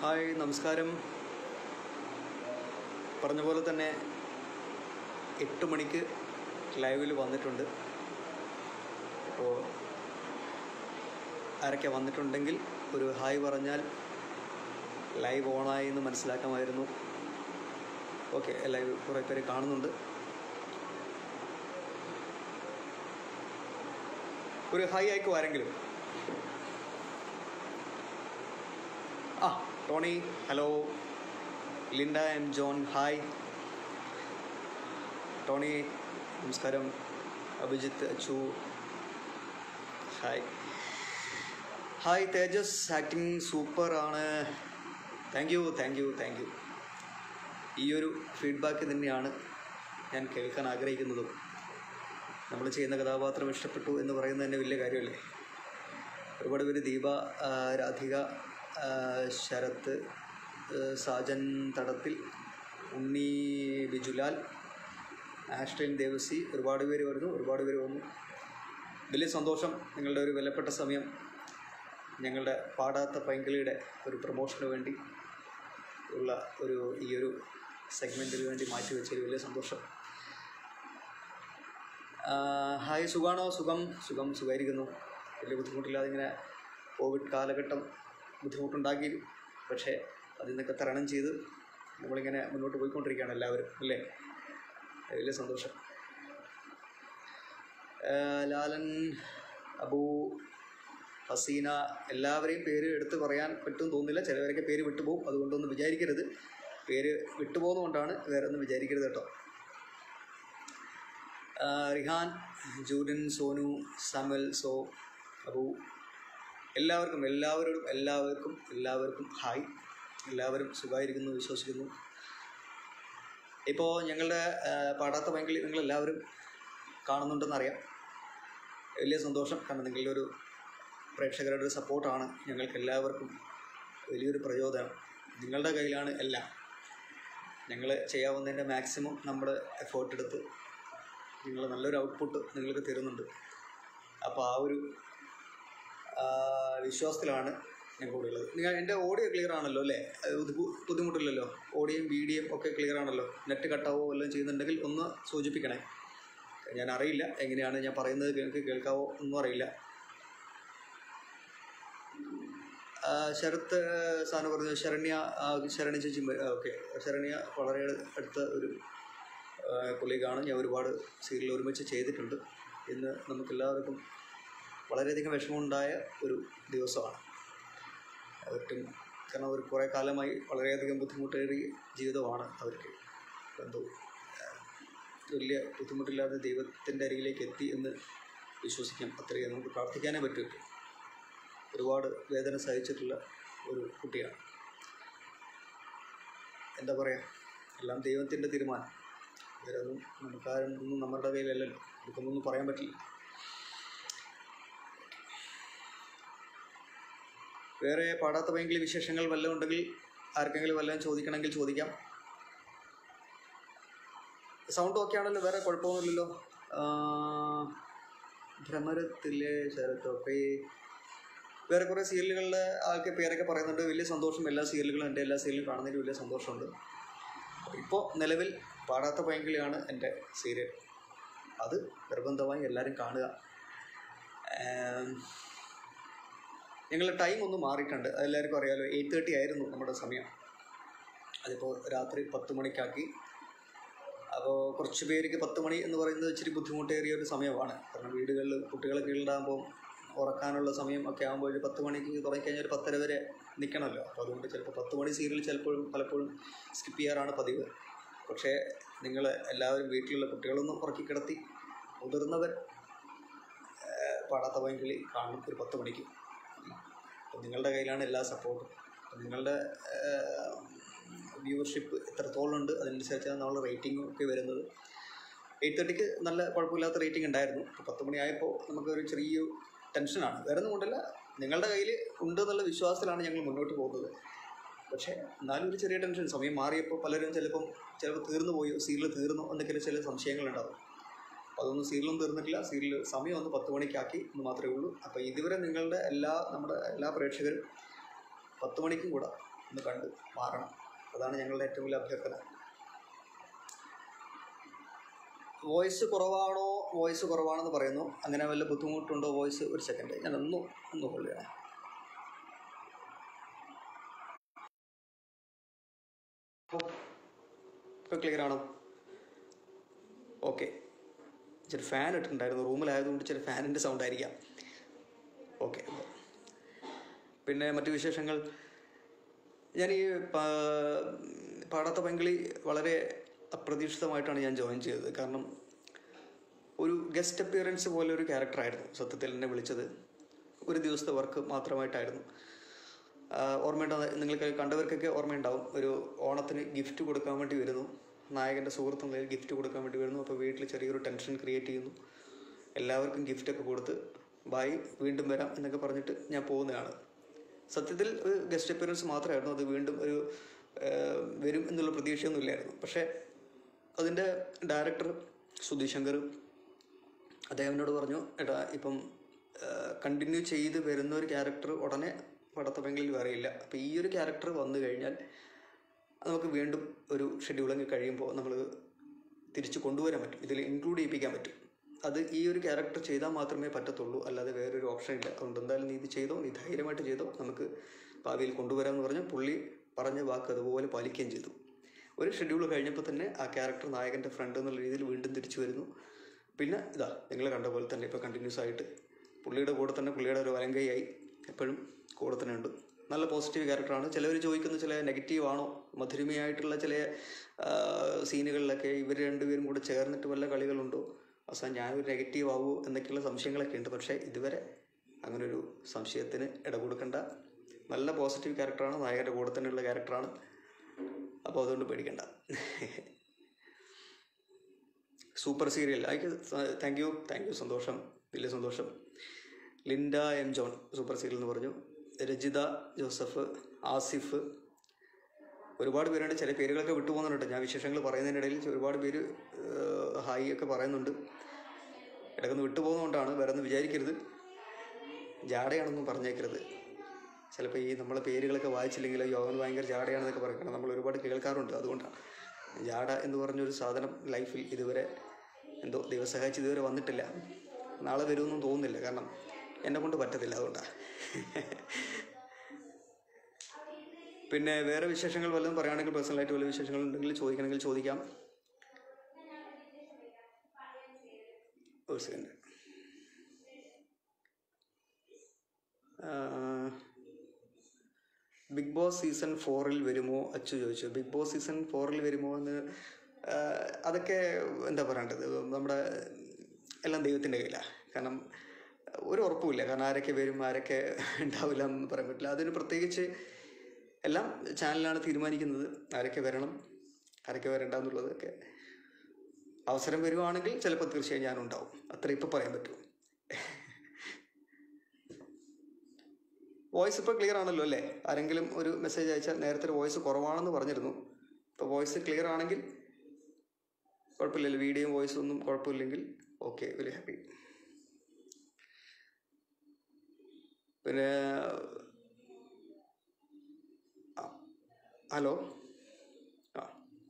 Hi നമസ്കാരം പറഞ്ഞ പോലെ തന്നെ എട്ട് മണിക്ക് ലൈവിൽ വന്നിട്ടുണ്ട് അപ്പോൾ ആരൊക്കെ വന്നിട്ടുണ്ടെങ്കിൽ ഒരു ഹായ് പറഞ്ഞാൽ ലൈവ് ഓണായി എന്ന് മനസ്സിലാക്കാമായിരുന്നു ഓക്കെ ലൈവ് കുറേ പേര് കാണുന്നുണ്ട് ഒരു ഹായ് അയക്കും ആരെങ്കിലും ആ Tony hello Linda M John hi Tony നമസ്കാരം Abhijith Achu hi hi Tejas acting super ആണ് thank you thank you thank you ഈ ഒരു ഫീഡ്ബാക്ക് തന്നെയാണ് ഞാൻ കേൾക്കാൻ ആഗ്രഹിക്കുന്നതും നമ്മൾ ചെയ്യുന്ന കഥാപാത്രം ഇഷ്ടപ്പെട്ടു എന്ന് പറയുന്നത് തന്നെ വലിയ കാര്യമല്ലേ ഒരുപാട് പേര് ദീപ ആ, രാധിക ആ, ശരത്ത് ആ, സാജൻ തടത്തിൽ ഉണ്ണി ബിജുലാൽ ആഷ്ലിൻ ദേവസി ഒരുപാട് പേര് വരുന്നു ഒരുപാട് പേര് വന്നു വലിയ സന്തോഷം നിങ്ങളുടെ ഒരു വിലപ്പെട്ട സമയം ഞങ്ങളുടെ പാടാത്ത പൈങ്കിളിയുടെ ഒരു പ്രൊമോഷന് വേണ്ടി ഉള്ള ഒരു ഈ ഒരു സെഗ്മെൻറ്റിന് വേണ്ടി മാറ്റി വെച്ചതിൽ വലിയ സന്തോഷം ആ, ഹായ് സുഖാണോ സുഖം സുഖം സുഖമായിരിക്കുന്നു വലിയ ബുദ്ധിമുട്ടില്ലാതെ ഇങ്ങനെ കോവിഡ് കാലഘട്ടം ബുദ്ധിമുട്ടുണ്ടാക്കി പക്ഷേ അതിൽ നിന്നൊക്കെ തരണം ചെയ്ത് നമ്മളിങ്ങനെ മുന്നോട്ട് പോയിക്കൊണ്ടിരിക്കുകയാണ് എല്ലാവരും അല്ലേ വലിയ സന്തോഷം ആ, ലാലൻ അബു ഹസീന എല്ലാവരെയും പേര് എടുത്ത് പറയാൻ പറ്റും തോന്നുന്നില്ല ചിലവരൊക്കെ പേര് വിട്ടുപോകും അതുകൊണ്ടൊന്നും വിചാരിക്കരുത് പേര് വിട്ടുപോകുന്നതുകൊണ്ടാണ് വേറെ ഒന്നും വിചാരിക്കരുത് കേട്ടോ ആ, റിഹാൻ ജൂഡൻ സോനു സാമുൽ സോ അബു എല്ലാവർക്കും എല്ലാവരോടും എല്ലാവർക്കും എല്ലാവർക്കും ഹായ് എല്ലാവരും സുഖമായിരിക്കുന്നു വിശ്വസിക്കുന്നു ഇപ്പോൾ ഞങ്ങളുടെ ആ, പാടാത്ത ബാങ്കിൽ നിങ്ങളെല്ലാവരും കാണുന്നുണ്ടെന്നറിയാം വലിയ സന്തോഷം കാരണം നിങ്ങളുടെ ഒരു പ്രേക്ഷകരുടെ ഒരു സപ്പോർട്ടാണ് ഞങ്ങൾക്ക് എല്ലാവർക്കും വലിയൊരു പ്രചോദനം നിങ്ങളുടെ കയ്യിലാണ് എല്ലാം ഞങ്ങൾ ചെയ്യാവുന്നതിൻ്റെ മാക്സിമം നമ്മൾ എഫേർട്ട് എടുത്ത് നിങ്ങൾ നല്ലൊരു ഔട്ട്പുട്ട് നിങ്ങൾക്ക് തരുന്നുണ്ട് അപ്പോൾ ആ ഒരു ആ, വിശ്വാസത്തിലാണ് ഞാൻ കൂടെ ഉള്ളത് നിങ്ങൾ എൻ്റെ ഓഡിയോ ക്ലിയർ ആണല്ലോ അല്ലേ അത് ബുദ്ധി- ബുദ്ധിമുട്ടില്ലല്ലോ ഓഡിയോയും വീഡിയോയും ഒക്കെ ക്ലിയർ ആണല്ലോ നെറ്റ് കട്ടാവോ വല്ലതും ചെയ്യുന്നുണ്ടെങ്കിൽ ഒന്ന് സൂചിപ്പിക്കണേ ഞാൻ അറിയില്ല എങ്ങനെയാണ് ഞാൻ പറയുന്നത് നിങ്ങൾക്ക് കേൾക്കാവോ ഒന്നും അറിയില്ല ആ, ശരത്ത് സാധനം പറഞ്ഞു ശരണ്യ ആ, ശരണ്യ ചേച്ചി ഓക്കെ ശരണ്യ വളരെ അടുത്ത ഒരു കൊളീഗാണ് ഞാൻ ഒരുപാട് സീരിയൽ ഒരുമിച്ച് ചെയ്തിട്ടുണ്ട് ഇന്ന് നമുക്കെല്ലാവർക്കും വളരെയധികം വിഷമമുണ്ടായ ഒരു ദിവസമാണ് അവർക്ക് കാരണം അവർ കുറേ കാലമായി വളരെയധികം ബുദ്ധിമുട്ടേറിയ ജീവിതമാണ് അവർക്ക് എന്തോ വലിയ ബുദ്ധിമുട്ടില്ലാതെ ദൈവത്തിൻ്റെ അരികിലേക്ക് എത്തി എന്ന് വിശ്വസിക്കാം അത്രയും നമുക്ക് പ്രാർത്ഥിക്കാനേ പറ്റും ഒരുപാട് വേദന സഹിച്ചിട്ടുള്ള ഒരു കുട്ടിയാണ് എന്താ പറയുക എല്ലാം ദൈവത്തിൻ്റെ തീരുമാനം ഇവരൊന്നും നമുക്കാരും ഒന്നും നമ്മുടെ കയ്യിലല്ലല്ലോ നമുക്കൊന്നും പറയാൻ പറ്റില്ല വേറെ പാടാത്ത ഭയങ്കര വിശേഷങ്ങൾ വല്ലതും ഉണ്ടെങ്കിൽ ആർക്കെങ്കിലും വല്ലതും ചോദിക്കണമെങ്കിൽ ചോദിക്കാം സൗണ്ട് ഓക്കെ ആണല്ലോ വേറെ കുഴപ്പമൊന്നുമില്ലല്ലോ ആ, ഭ്രമരത്തിലെ ശരത്തൊക്കെ വേറെ കുറേ സീരിയലുകളിലെ ആൾക്ക് പേരൊക്കെ പറയുന്നുണ്ട് വലിയ സന്തോഷം എല്ലാ സീരിയലുകളും എൻ്റെ എല്ലാ സീരിയലും കാണുന്നതിൽ വലിയ സന്തോഷമുണ്ട് ഇപ്പോൾ നിലവിൽ പാടാത്ത പൈങ്കിളിയാണ് എൻ്റെ സീരിയൽ അത് നിർബന്ധമായി എല്ലാവരും കാണുക ഞങ്ങളുടെ ടൈം ഒന്ന് മാറിയിട്ടുണ്ട് അതെല്ലാവർക്കും അറിയാലോ എയ്റ്റ് തേർട്ടി ആയിരുന്നു നമ്മുടെ സമയം അതിപ്പോൾ രാത്രി പത്ത് മണിക്കാക്കി അപ്പോൾ കുറച്ച് പേർക്ക് പത്ത് മണി എന്ന് പറയുന്നത് ഇച്ചിരി ബുദ്ധിമുട്ടേറിയ ഒരു സമയമാണ് കാരണം വീടുകളിൽ കുട്ടികളൊക്കെ ഉണ്ടാകുമ്പോൾ ഉറക്കാനുള്ള സമയം ഒക്കെ ആകുമ്പോൾ ഒരു പത്ത് മണിക്ക് തുടങ്ങിക്കഴിഞ്ഞാൽ ഒരു പത്തര വരെ നിൽക്കണമല്ലോ അപ്പോൾ അതുകൊണ്ട് ചിലപ്പോൾ പത്ത് മണി സീരിയൽ ചിലപ്പോഴും പലപ്പോഴും സ്കിപ്പ് ചെയ്യാറാണ് പതിവ് പക്ഷേ നിങ്ങൾ എല്ലാവരും വീട്ടിലുള്ള കുട്ടികളൊന്നും ഉറക്കി കിടത്തി മുതിർന്നവർ ഏഹ്, പാടാത്ത വൈകിളി കാണും ഒരു പത്ത് മണിക്ക് അപ്പോൾ നിങ്ങളുടെ കയ്യിലാണ് എല്ലാ സപ്പോർട്ടും അപ്പോൾ നിങ്ങളുടെ വ്യൂവർഷിപ്പ് എത്രത്തോളം ഉണ്ട് അതനുസരിച്ചാണ് നമ്മൾ റേറ്റിംഗ് ഒക്കെ വരുന്നത് എയ്റ്റ് തേർട്ടിക്ക് നല്ല കുഴപ്പമില്ലാത്ത റേറ്റിംഗ് ഉണ്ടായിരുന്നു ഇപ്പോൾ പത്ത് മണിയായപ്പോൾ നമുക്കൊരു ചെറിയ ടെൻഷനാണ് വേറെ ഒന്നും കൊണ്ടല്ല നിങ്ങളുടെ കയ്യിൽ ഉണ്ട് എന്നുള്ള വിശ്വാസത്തിലാണ് ഞങ്ങൾ മുന്നോട്ട് പോകുന്നത് പക്ഷേ എന്നാലും ഒരു ചെറിയ ടെൻഷൻ സമയം മാറിയപ്പോൾ പലരും ചിലപ്പം ചിലപ്പോൾ തീർന്നു പോയോ സീരിയൽ തീർന്നു എന്നൊക്കെ ചില സംശയങ്ങളുണ്ടാവും അപ്പോൾ അതൊന്നും സീരിയലൊന്നും തീർന്നിട്ടില്ല സീരിയൽ സമയം ഒന്ന് പത്ത് മണിക്കാക്കി എന്ന് മാത്രമേ ഉള്ളൂ അപ്പോൾ ഇതുവരെ നിങ്ങളുടെ എല്ലാ നമ്മുടെ എല്ലാ പ്രേക്ഷകരും പത്ത് മണിക്കും കൂടെ ഒന്ന് കണ്ട് മാറണം അതാണ് ഞങ്ങളുടെ ഏറ്റവും വലിയ അഭ്യർത്ഥന വോയിസ് കുറവാണോ വോയിസ് കുറവാണെന്ന് പറയുന്നു അങ്ങനെ വല്ല ബുദ്ധിമുട്ടുണ്ടോ വോയിസ് ഒരു സെക്കൻഡ് ഞാൻ ഒന്ന് ഒന്ന് ഹോൾഡ് ചെയ്യണം ഇപ്പോൾ ക്ലിയർ ആണോ ഓക്കെ ഇച്ചിരി ഫാൻ ഇട്ടിട്ടുണ്ടായിരുന്നു റൂമിലായതുകൊണ്ട് ഇച്ചിരി ഫാനിൻ്റെ സൗണ്ട് ആയിരിക്കാം ഓക്കെ പിന്നെ മറ്റു വിശേഷങ്ങൾ ഞാൻ ഈ പാ- പാടാത്ത പൈങ്കിളി വളരെ അപ്രതീക്ഷിതമായിട്ടാണ് ഞാൻ ജോയിൻ ചെയ്തത് കാരണം ഒരു ഗസ്റ്റ് അപ്പിയറൻസ് പോലെ ഒരു ക്യാരക്ടറായിരുന്നു സത്യത്തിൽ എന്നെ വിളിച്ചത് ഒരു ദിവസത്തെ വർക്ക് മാത്രമായിട്ടായിരുന്നു ആഹ് ഓർമ്മയുണ്ടോ നിങ്ങൾക്ക് കണ്ടവർക്കൊക്കെ ഓർമ്മയുണ്ടാവും ഒരു ഓണത്തിന് ഗിഫ്റ്റ് കൊടുക്കാൻ വേണ്ടി വരുന്നു നായകൻ്റെ സുഹൃത്തുക്കളിൽ ഗിഫ്റ്റ് കൊടുക്കാൻ വേണ്ടി വരുന്നു അപ്പോൾ വീട്ടിൽ ചെറിയൊരു ടെൻഷൻ ക്രിയേറ്റ് ചെയ്യുന്നു എല്ലാവർക്കും ഗിഫ്റ്റൊക്കെ കൊടുത്ത് ബായ് വീണ്ടും വരാം എന്നൊക്കെ പറഞ്ഞിട്ട് ഞാൻ പോകുന്നതാണ് സത്യത്തിൽ ഒരു ഗസ്റ്റ് അപ്പിയറൻസ് മാത്രമായിരുന്നു അത് വീണ്ടും ഒരു ആഹ് വരും എന്നുള്ള പ്രതീക്ഷയൊന്നും ഇല്ലായിരുന്നു പക്ഷേ അതിൻ്റെ ഡയറക്ടർ സുധീഷ് ശങ്കർ അദ്ദേഹം എന്നോട് പറഞ്ഞു എടാ ഇപ്പം കണ്ടിന്യൂ ചെയ്ത് വരുന്ന ഒരു ക്യാരക്ടർ ഉടനെ പടത്തപ്പെങ്കിൽ വേറെയില്ല അപ്പോൾ ഈ ഒരു ക്യാരക്ടർ വന്നു കഴിഞ്ഞാൽ അത് നമുക്ക് വീണ്ടും ഒരു ഷെഡ്യൂളിങ് കഴിയുമ്പോൾ നമ്മൾ തിരിച്ച് കൊണ്ടുവരാൻ പറ്റും ഇതിൽ ഇൻക്ലൂഡ് ചെയ്യിപ്പിക്കാൻ പറ്റും അത് ഈ ഒരു ക്യാരക്ടർ ചെയ്താൽ മാത്രമേ പറ്റത്തുള്ളൂ അല്ലാതെ വേറൊരു ഓപ്ഷൻ ഇല്ല അതുകൊണ്ട് എന്തായാലും നീ ഇത് ചെയ്തോ നീ ധൈര്യമായിട്ട് ചെയ്തോ നമുക്ക് ഭാവിയിൽ കൊണ്ടുവരാമെന്ന് പറഞ്ഞ് പുള്ളി പറഞ്ഞ വാക്ക് അതുപോലെ പാലിക്കുകയും ചെയ്തു ഒരു ഷെഡ്യൂൾ കഴിഞ്ഞപ്പോൾ തന്നെ ആ ക്യാരക്ടർ നായകൻ്റെ ഫ്രണ്ട് എന്നുള്ള രീതിയിൽ വീണ്ടും തിരിച്ചു വരുന്നു പിന്നെ ഇതാ നിങ്ങൾ കണ്ട പോലെ തന്നെ ഇപ്പോൾ കണ്ടിന്യൂസ് ആയിട്ട് പുള്ളിയുടെ കൂടെ തന്നെ പുള്ളിയുടെ ഒരു വലങ്കയായി എപ്പോഴും കൂടെ തന്നെ ഉണ്ട് നല്ല പോസിറ്റീവ് ക്യാരക്ടറാണ് ചിലവർ ചോദിക്കുന്ന ചില നെഗറ്റീവ് ആണോ മധുരമയായിട്ടുള്ള ചില ആ, സീനുകളിലൊക്കെ ഇവർ രണ്ടുപേരും കൂടെ ചേർന്നിട്ട് വല്ല കളികളുണ്ടോ അവസാനം ഞാനൊരു നെഗറ്റീവ് ആവുമോ എന്നൊക്കെയുള്ള സംശയങ്ങളൊക്കെ ഉണ്ട് പക്ഷേ ഇതുവരെ അങ്ങനൊരു സംശയത്തിന് ഇട കൊടുക്കേണ്ട നല്ല പോസിറ്റീവ് ക്യാരക്ടറാണ് നായകൻ്റെ കൂടെ തന്നെയുള്ള ക്യാരക്ടറാണ് അപ്പോൾ അതുകൊണ്ട് പേടിക്കണ്ട സൂപ്പർ സീരിയൽ അയക്ക് താങ്ക് യു താങ്ക് യു സന്തോഷം വലിയ സന്തോഷം Linda M John super serial എന്ന് പറഞ്ഞു രജിത ജോസഫ് ആസിഫ് ഒരുപാട് പേരുണ്ട് ചില പേരുകളൊക്കെ വിട്ടുപോകുന്നുണ്ട് ഞാൻ വിശേഷങ്ങൾ പറയുന്നതിനിടയിൽ ഒരുപാട് പേര് ഏഹ്, ഹായ് ഒക്കെ പറയുന്നുണ്ട് ഇടയ്ക്കൊന്ന് വിട്ടുപോകുന്നതുകൊണ്ടാണ് വേറെ ഒന്നും വിചാരിക്കരുത് ജാടയാണെന്നും പറഞ്ഞേക്കരുത് ചിലപ്പോൾ ഈ നമ്മളെ പേരുകളൊക്കെ വായിച്ചില്ലെങ്കിൽ അയ്യോ അവൻ ഭയങ്കര ജാടയാണെന്നൊക്കെ പറയണം നമ്മൾ ഒരുപാട് കേൾക്കാറുണ്ട് അതുകൊണ്ടാണ് ജാട എന്ന് പറഞ്ഞൊരു സാധനം ലൈഫിൽ ഇതുവരെ എന്തോ ദൈവം സഹായിച്ച് ഇതുവരെ വന്നിട്ടില്ല നാളെ വരുമെന്നും തോന്നുന്നില്ല കാരണം എന്നെ കൊണ്ട് പറ്റത്തില്ല അതുകൊണ്ടാണ് പിന്നെ വേറെ വിശേഷങ്ങൾ വല്ലതും പറയുകയാണെങ്കിൽ പേഴ്സണലായിട്ട് വല്ല വിശേഷങ്ങൾ ഉണ്ടെങ്കിൽ ചോദിക്കണമെങ്കിൽ ചോദിക്കാം ഒരു സെക്കൻഡ് ബിഗ് ബോസ് സീസൺ ഫോറിൽ വരുമോ അച്ചു ചോദിച്ചു ബിഗ് ബോസ് സീസൺ ഫോറിൽ വരുമോ എന്ന് ആ, അതൊക്കെ എന്താ പറയേണ്ടത് നമ്മുടെ എല്ലാം ദൈവത്തിൻ്റെ കയ്യിലാണ് കാരണം ഒരു ഉറപ്പുമില്ല കാരണം ആരൊക്കെ വരും ആരൊക്കെ ഉണ്ടാവില്ല എന്ന് പറയാൻ പറ്റില്ല അതിന് പ്രത്യേകിച്ച് എല്ലാം ചാനലാണ് തീരുമാനിക്കുന്നത് ആരൊക്കെ വരണം ആരൊക്കെ വരണ്ട എന്നുള്ളതൊക്കെ അവസരം വരുവാണെങ്കിൽ ചിലപ്പോൾ തീർച്ചയായും ഞാനുണ്ടാവും അത്ര ഇപ്പം പറയാൻ പറ്റും വോയിസ് ഇപ്പോൾ ക്ലിയർ ആണല്ലോ അല്ലേ ആരെങ്കിലും ഒരു മെസ്സേജ് അയച്ചാൽ നേരത്തെ ഒരു വോയിസ് കുറവാണെന്ന് പറഞ്ഞിരുന്നു ഇപ്പോൾ വോയിസ് ക്ലിയർ ആണെങ്കിൽ കുഴപ്പമില്ലല്ലോ വീഡിയോയും വോയിസും ഒന്നും കുഴപ്പമില്ലെങ്കിൽ ഓക്കെ വെരി ഹാപ്പി പിന്നെ ആ, ഹലോ ആ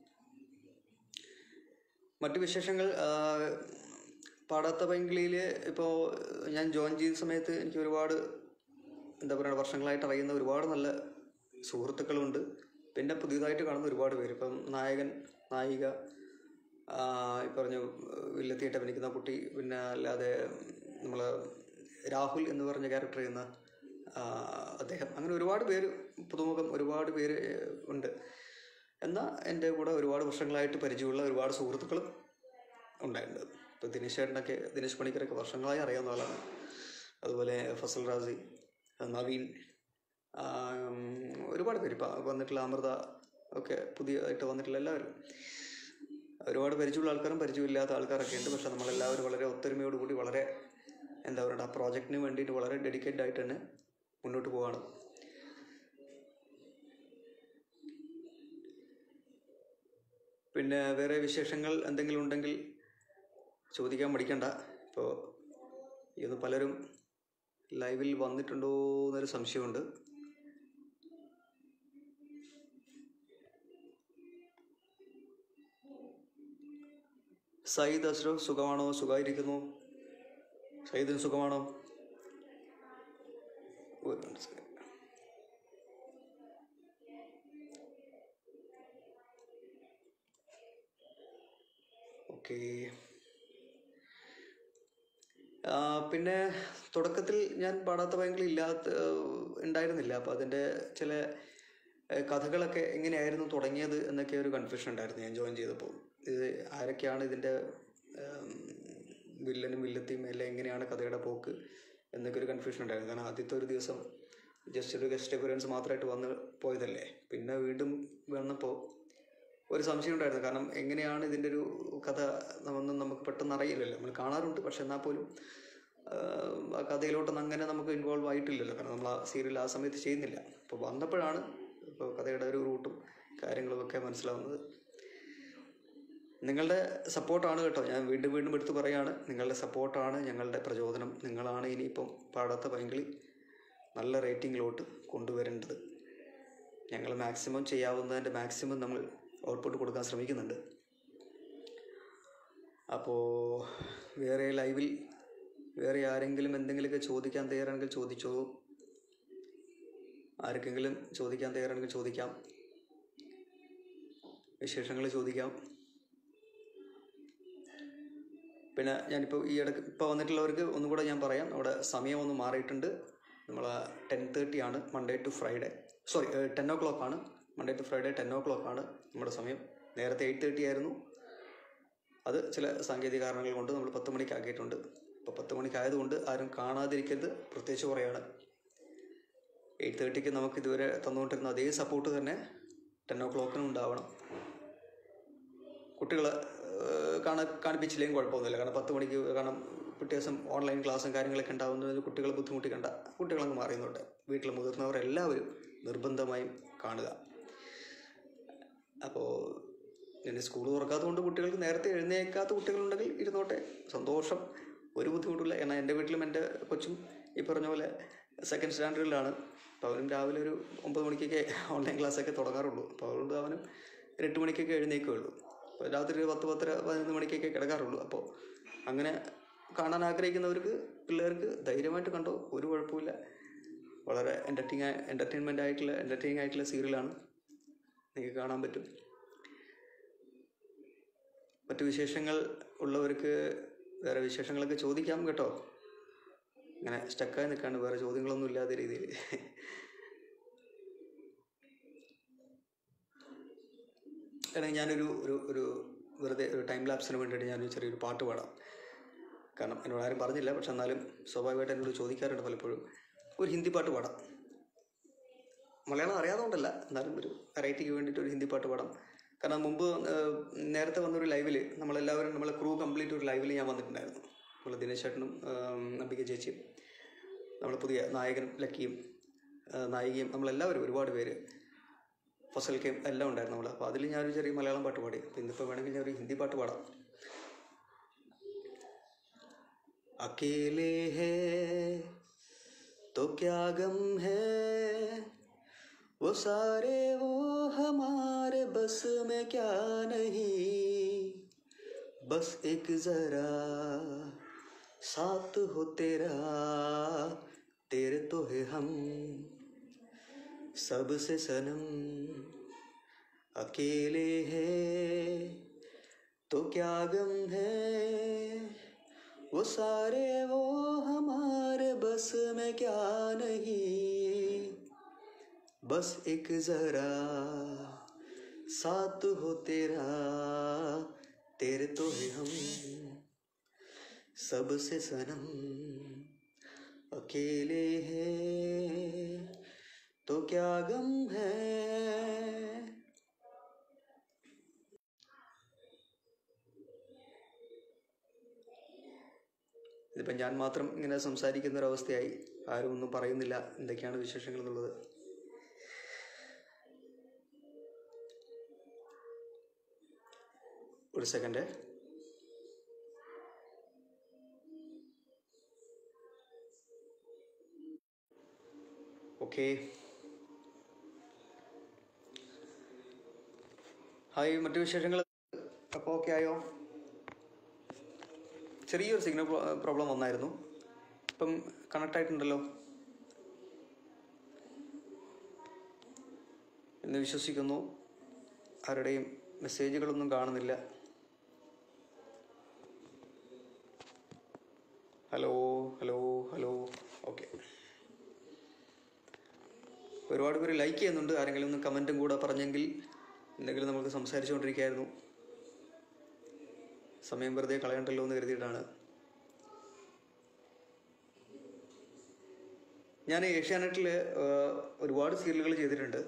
മറ്റു വിശേഷങ്ങൾ ആ, പാടാത്ത പൈങ്കിളിയിൽ ഇപ്പോൾ ഞാൻ ജോയിൻ ചെയ്ത സമയത്ത് എനിക്ക് ഒരുപാട് എന്താ പറയുക വർഷങ്ങളായിട്ട് അറിയുന്ന ഒരുപാട് നല്ല സുഹൃത്തുക്കളുണ്ട് പിന്നെ പുതിയതായിട്ട് കാണുന്ന ഒരുപാട് പേര് ഇപ്പം നായകൻ നായിക ആ, ഈ പറഞ്ഞ വില്ലത്തിയിട്ട് അഭിനയിക്കുന്ന കുട്ടി പിന്നെ അല്ലാതെ നമ്മൾ രാഹുൽ എന്ന് പറഞ്ഞ ക്യാരക്ടർ ചെയ്യുന്ന ആ, അദ്ദേഹം അങ്ങനെ ഒരുപാട് പേര് പുതുമുഖം ഒരുപാട് പേര് ഉണ്ട് എന്നാൽ എൻ്റെ കൂടെ ഒരുപാട് വർഷങ്ങളായിട്ട് പരിചയമുള്ള ഒരുപാട് സുഹൃത്തുക്കളും ഉണ്ടായിട്ടുണ്ട് ഇപ്പോൾ ദിനേശ് ചേട്ടനൊക്കെ ദിനേശ് പണിക്കരൊക്കെ വർഷങ്ങളായി അറിയാവുന്ന ആളാണ് അതുപോലെ ഫസൽ റാസി നവീൻ ആം, ഒരുപാട് പേര് ഇപ്പം വന്നിട്ടുള്ള അമൃത ഒക്കെ പുതിയതായിട്ട് വന്നിട്ടുള്ള എല്ലാവരും ഒരുപാട് പരിചയമുള്ള ആൾക്കാരും പരിചയമില്ലാത്ത ആൾക്കാരൊക്കെ ഉണ്ട് പക്ഷെ നമ്മളെല്ലാവരും വളരെ ഒത്തൊരുമയോടുകൂടി വളരെ എന്താ പറയുക ആ പ്രോജക്റ്റിന് വേണ്ടിയിട്ട് വളരെ ഡെഡിക്കേറ്റഡ് ആയിട്ട് തന്നെ മുന്നോട്ട് പോവാണ് പിന്നെ വേറെ വിശേഷങ്ങൾ എന്തെങ്കിലും ഉണ്ടെങ്കിൽ ചോദിക്കാൻ മടിക്കണ്ട ഇപ്പോൾ ഇത് പലരും ലൈവിൽ വന്നിട്ടുണ്ടോ എന്നൊരു സംശയമുണ്ട് സയ്യിദ് അഷ്റഫ് സുഖമാണോ സുഖമായിരിക്കുന്നു സയ്യിദിന് സുഖമാണോ ഒരു minute second. ഓക്കേ ആ, പിന്നെ തുടക്കത്തിൽ ഞാൻ പാടാത്ത ഭയങ്കര ഇല്ലാത്ത ഉണ്ടായിരുന്നില്ല അപ്പോൾ അതിൻ്റെ ചില ഏഹ്, കഥകളൊക്കെ എങ്ങനെയായിരുന്നു തുടങ്ങിയത് എന്നൊക്കെ ഒരു കൺഫ്യൂഷൻ ഉണ്ടായിരുന്നു ഞാൻ ജോയിൻ ചെയ്തപ്പോൾ ഇത് ആരൊക്കെയാണ് ഇതിൻ്റെ ഉം, വില്ലനും വില്ലത്തിയും എല്ലാം എങ്ങനെയാണ് കഥയുടെ പോക്ക് എന്നൊക്കെ ഒരു കൺഫ്യൂഷൻ ഉണ്ടായിരുന്നു കാരണം ആദ്യത്തെ ഒരു ദിവസം ജസ്റ്റ് ഒരു ഗസ്റ്റ് അപ്പിയറൻസ് മാത്രമായിട്ട് വന്ന് പോയതല്ലേ പിന്നെ വീണ്ടും വന്നപ്പോൾ ഒരു സംശയം ഉണ്ടായിരുന്നു കാരണം എങ്ങനെയാണ് ഇതിൻ്റെ ഒരു കഥ ഒന്നും നമുക്ക് പെട്ടെന്ന് അറിയില്ലല്ലോ നമ്മൾ കാണാറുണ്ട് പക്ഷെ എന്നാൽ പോലും ആഹ്, ആ കഥയിലോട്ടൊന്നും അങ്ങനെ നമുക്ക് ഇൻവോൾവ് ആയിട്ടില്ലല്ലോ കാരണം നമ്മൾ ആ സീരിയൽ ആ സമയത്ത് ചെയ്യുന്നില്ല അപ്പോൾ വന്നപ്പോഴാണ് ഇപ്പോൾ കഥയുടെ ഒരു റൂട്ടും കാര്യങ്ങളും ഒക്കെ മനസ്സിലാവുന്നത് നിങ്ങളുടെ സപ്പോർട്ടാണ് കേട്ടോ ഞാൻ വീണ്ടും വീണ്ടും എടുത്ത് പറയാണ് നിങ്ങളുടെ സപ്പോർട്ടാണ് ഞങ്ങളുടെ പ്രചോദനം നിങ്ങളാണ് ഇനിയിപ്പം പാടാത്ത പൈങ്കിളി നല്ല റേറ്റിങ്ങിലോട്ട് കൊണ്ടുവരേണ്ടത് ഞങ്ങൾ മാക്സിമം ചെയ്യാവുന്നതിൻ്റെ മാക്സിമം നമ്മൾ ഔട്ട്പുട്ട് കൊടുക്കാൻ ശ്രമിക്കുന്നുണ്ട് അപ്പോൾ വേറെ ലൈവിൽ വേറെ ആരെങ്കിലും എന്തെങ്കിലുമൊക്കെ ചോദിക്കാൻ തയ്യാറാണെങ്കിൽ ചോദിച്ചോ ആർക്കെങ്കിലും ചോദിക്കാൻ തയ്യാറാണെങ്കിൽ ചോദിക്കാം വിശേഷങ്ങൾ ചോദിക്കാം പിന്നെ ഞാനിപ്പോൾ ഈ ഇടയ്ക്ക് ഇപ്പോൾ വന്നിട്ടുള്ളവർക്ക് ഒന്നും കൂടെ ഞാൻ പറയാം നമ്മുടെ സമയം ഒന്ന് മാറിയിട്ടുണ്ട് നമ്മൾ ടെൻ തേർട്ടി ആണ് Monday to Friday sorry ten o'clock ആണ് Monday to Friday ten o'clock ആണ് നമ്മുടെ സമയം നേരത്തെ എയ്റ്റ് തേർട്ടി ആയിരുന്നു അത് ചില സാങ്കേതിക കാരണങ്ങൾ കൊണ്ട് നമ്മൾ പത്ത് മണിക്ക് ആക്കിയിട്ടുണ്ട് അപ്പോൾ പത്ത് മണിക്കായതുകൊണ്ട് ആരും കാണാതിരിക്കരുത് പ്രത്യേകിച്ച് പറയാണ് എയ്റ്റ് തേർട്ടിക്ക് നമുക്ക് ഇതുവരെ തന്നുകൊണ്ടിരുന്ന അതേ സപ്പോർട്ട് തന്നെ ടെൻ ഓ ക്ലോക്കിനും ഉണ്ടാവണം കുട്ടികളെ കാണാ കാണിപ്പിച്ചില്ലെങ്കിൽ കുഴപ്പമൊന്നുമില്ല കാരണം പത്ത് മണിക്ക് കാരണം പിറ്റേ ദിവസം ഓൺലൈൻ ക്ലാസ്സും കാര്യങ്ങളൊക്കെ ഉണ്ടാകുന്നതിന് കുട്ടികളെ ബുദ്ധിമുട്ടിക്കണ്ട കുട്ടികളങ്ങ് മാറിയുന്നുണ്ട് വീട്ടിലെ മുതിർന്നവർ എല്ലാവരും നിർബന്ധമായും കാണുക അപ്പോൾ ഇനി സ്കൂൾ തുറക്കാത്തതുകൊണ്ട് കുട്ടികൾക്ക് നേരത്തെ എഴുന്നേക്കാത്ത കുട്ടികളുണ്ടെങ്കിൽ ഇരുന്നോട്ടെ സന്തോഷം ഒരു ബുദ്ധിമുട്ടില്ല എന്നാൽ എൻ്റെ വീട്ടിലും എൻ്റെ കൊച്ചും ഈ പറഞ്ഞ പോലെ സെക്കൻഡ് സ്റ്റാൻഡേർഡിലാണ് അപ്പോൾ അവനും രാവിലെ ഒരു ഒമ്പത് മണിക്കൊക്കെ ഓൺലൈൻ ക്ലാസ്സൊക്കെ തുടങ്ങാറുള്ളൂ അപ്പോൾ അതുകൊണ്ട് അവനും ഒരു എട്ട് മണിക്കൊക്കെ എഴുന്നേൽക്കുകയുള്ളൂ അപ്പോൾ രാത്രി ഒരു പത്ത് പത്തര പതിനൊന്ന് മണിക്കൊക്കെ കിടക്കാറുള്ളൂ അപ്പോൾ അങ്ങനെ കാണാൻ ആഗ്രഹിക്കുന്നവർക്ക് പിള്ളേർക്ക് ധൈര്യമായിട്ട് കണ്ടോ ഒരു കുഴപ്പമില്ല വളരെ എൻ്റർടൈൻ എൻ്റർടൈൻമെൻ്റ് ആയിട്ടുള്ള എൻ്റർടൈനിങ് ആയിട്ടുള്ള സീരിയലാണ് നിങ്ങൾക്ക് കാണാൻ പറ്റും മറ്റു വിശേഷങ്ങൾ ഉള്ളവർക്ക് വേറെ വിശേഷങ്ങളൊക്കെ ചോദിക്കാം കേട്ടോ ഇങ്ങനെ സ്റ്റക്കായി നിൽക്കാണ്ട് വേറെ ചോദ്യങ്ങളൊന്നും ഇല്ലാത്ത രീതിയിൽ അല്ലെങ്കിൽ ഞാനൊരു ഒരു ഒരു വെറുതെ ഒരു ടൈം ലാപ്സിന് വേണ്ടിയിട്ട് ഞാനൊരു ചെറിയൊരു പാട്ട് പാടാം കാരണം എന്നോട് ആരും പറഞ്ഞില്ല പക്ഷെ എന്നാലും സ്വാഭാവികമായിട്ട് എന്നോട് ചോദിക്കാറുണ്ട് പലപ്പോഴും ഒരു ഹിന്ദി പാട്ട് പാടാം മലയാളം അറിയാതുകൊണ്ടല്ല എന്നാലും ഒരു വെറൈറ്റിക്ക് വേണ്ടിയിട്ട് ഒരു ഹിന്ദി പാട്ട് പാടാം കാരണം മുമ്പ് ഏഹ്, നേരത്തെ വന്നൊരു ലൈവിൽ നമ്മളെല്ലാവരും നമ്മളെ ക്രൂ കംപ്ലീറ്റ് ഒരു ലൈവിൽ ഞാൻ വന്നിട്ടുണ്ടായിരുന്നു നമ്മൾ ദിനേശ് ചേട്ടനും ഏഹ്, അംബിക ചേച്ചിയും നമ്മളെ പുതിയ നായകനും ലക്കിയും ഏഹ്, നായികയും നമ്മളെല്ലാവരും ഒരുപാട് പേര് ഫസൽക്കയും എല്ലാം ഉണ്ടായിരുന്നു നമ്മൾ അപ്പോൾ അതിൽ ഞാനൊരു ചെറിയ മലയാളം പാട്ട് പാടി അപ്പോൾ ഇന്നിപ്പോൾ വേണമെങ്കിൽ ഞാൻ ഒരു ഹിന്ദി പാട്ട് പാടാം अकेले हैं तो क्या गम है वो सारे वो हमारे बस में क्या नहीं बस एक जरा साथ हो तेरा तेरे तो है हम सबसे सनम अकेले हैं तो क्या गम है वो सारे वो हमारे बस में क्या नहीं बस एक जरा साथ हो तेरा तेरे तो है हम सबसे सनम अकेले हैं तो क्या गम है ഇതിപ്പം ഞാൻ മാത്രം ഇങ്ങനെ സംസാരിക്കുന്ന ഒരവസ്ഥയായി ആരും ഒന്നും പറയുന്നില്ല എന്തൊക്കെയാണ് വിശേഷങ്ങൾ എന്നുള്ളത് ഒരു സെക്കൻഡ് ഓക്കെ ഹായ് മറ്റു വിശേഷങ്ങൾ അപ്പോൾ ഓക്കെ ആയോ ചെറിയൊരു സിഗ്നൽ പ്രോബ്ലം വന്നായിരുന്നു ഇപ്പം കണക്ട് ആയിട്ടുണ്ടല്ലോ എന്ന് വിശ്വസിക്കുന്നു ആരുടെയും മെസ്സേജുകളൊന്നും കാണുന്നില്ല ഹലോ ഹലോ ഹലോ ഓക്കെ ഒരുപാട് പേര് ലൈക്ക് ചെയ്യുന്നുണ്ട് ആരെങ്കിലും ഒന്ന് കമൻറ്റും കൂടെ പറഞ്ഞെങ്കിൽ എന്തെങ്കിലും നമുക്ക് സംസാരിച്ചുകൊണ്ടിരിക്കുകയായിരുന്നു സമയം വെറുതെ കളയണ്ടല്ലോ എന്ന് കരുതിയിട്ടാണ് ഞാൻ ഏഷ്യാനെറ്റിൽ ഒരുപാട് സീരിയലുകൾ ചെയ്തിട്ടുണ്ട്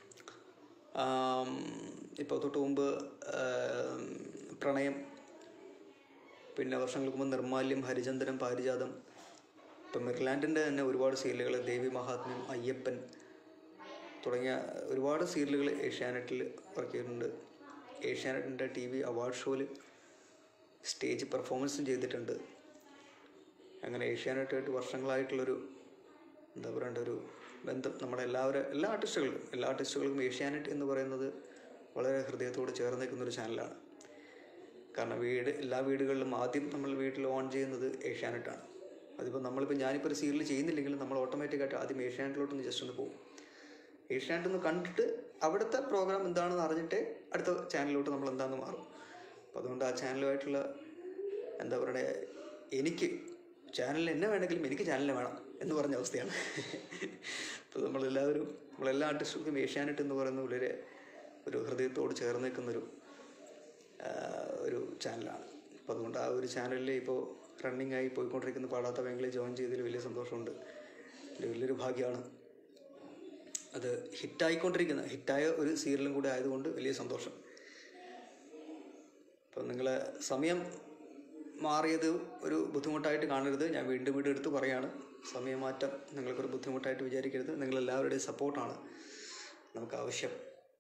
ഇപ്പോൾ തൊട്ട് മുമ്പ് ആം, പ്രണയം പിന്നെ വർഷങ്ങൾക്ക് മുമ്പ് നിർമാല്യം ഹരിചന്ദനം പാരിജാതം ഇപ്പം മെർലാൻഡിൻ്റെ തന്നെ ഒരുപാട് സീരിയലുകൾ ദേവി മഹാത്മ്യം അയ്യപ്പൻ തുടങ്ങിയ ഒരുപാട് സീരിയലുകൾ ഏഷ്യാനെറ്റിൽ വർക്ക് ചെയ്തിട്ടുണ്ട് ഏഷ്യാനെറ്റിൻ്റെ ടി വി അവാർഡ് ഷോയിൽ സ്റ്റേജ് പെർഫോമൻസും ചെയ്തിട്ടുണ്ട് അങ്ങനെ ഏഷ്യാനെറ്റായിട്ട് വർഷങ്ങളായിട്ടുള്ളൊരു എന്താ പറയേണ്ട ഒരു ബന്ധം നമ്മുടെ എല്ലാവരും എല്ലാ ആർട്ടിസ്റ്റുകൾക്കും എല്ലാ ആർട്ടിസ്റ്റുകൾക്കും ഏഷ്യാനെറ്റ് എന്ന് പറയുന്നത് വളരെ ഹൃദയത്തോട് ചേർന്ന് നിൽക്കുന്ന ഒരു ചാനലാണ് കാരണം വീട് എല്ലാ വീടുകളിലും ആദ്യം നമ്മൾ വീട്ടിൽ ഓൺ ചെയ്യുന്നത് ഏഷ്യാനെറ്റാണ് അതിപ്പോൾ നമ്മളിപ്പോൾ ഞാനിപ്പോൾ ഒരു സീരിയൽ ചെയ്യുന്നില്ലെങ്കിലും നമ്മൾ ഓട്ടോമാറ്റിക്കായിട്ട് ആദ്യം ഏഷ്യാനെറ്റിലോട്ടൊന്ന് ജസ്റ്റ് ഒന്ന് പോകും ഏഷ്യാനെറ്റ് ഒന്ന് കണ്ടിട്ട് അവിടുത്തെ പ്രോഗ്രാം എന്താണെന്ന് അറിഞ്ഞിട്ടേ അടുത്ത ചാനലിലോട്ട് നമ്മൾ എന്താണെന്ന് മാറും അപ്പോൾ അതുകൊണ്ട് ആ ചാനലുമായിട്ടുള്ള എന്താ പറയുക എനിക്ക് ചാനലിന് എന്നെ വേണമെങ്കിലും എനിക്ക് ചാനലിനെ വേണം എന്ന് പറഞ്ഞ അവസ്ഥയാണ് അപ്പോൾ നമ്മളെല്ലാവരും നമ്മളെല്ലാ ആർട്ടിസ്റ്റുകൾക്കും ഏഷ്യാനെറ്റ് എന്ന് പറയുന്ന വളരെ ഒരു ഹൃദയത്തോട് ചേർന്ന് നിൽക്കുന്നൊരു ആ, ഒരു ചാനലാണ് അപ്പോൾ അതുകൊണ്ട് ആ ഒരു ചാനലിൽ ഇപ്പോൾ റണ്ണിങ് ആയി പോയിക്കൊണ്ടിരിക്കുന്ന പാടാത്ത ബാങ്കിൽ ജോയിൻ ചെയ്തതിൽ വലിയ സന്തോഷമുണ്ട് ഒരു വലിയൊരു ഭാഗ്യമാണ് അത് ഹിറ്റായിക്കൊണ്ടിരിക്കുന്ന ഹിറ്റായ ഒരു സീരിയലും കൂടെ ആയതുകൊണ്ട് വലിയ സന്തോഷം അപ്പം നിങ്ങളെ സമയം മാറിയത് ഒരു ബുദ്ധിമുട്ടായിട്ട് കാണരുത് ഞാൻ വീണ്ടും വീണ്ടും എടുത്ത് പറയാണ് സമയമാറ്റം നിങ്ങൾക്കൊരു ബുദ്ധിമുട്ടായിട്ട് വിചാരിക്കരുത് നിങ്ങളെല്ലാവരുടെയും സപ്പോർട്ടാണ് നമുക്ക് ആവശ്യം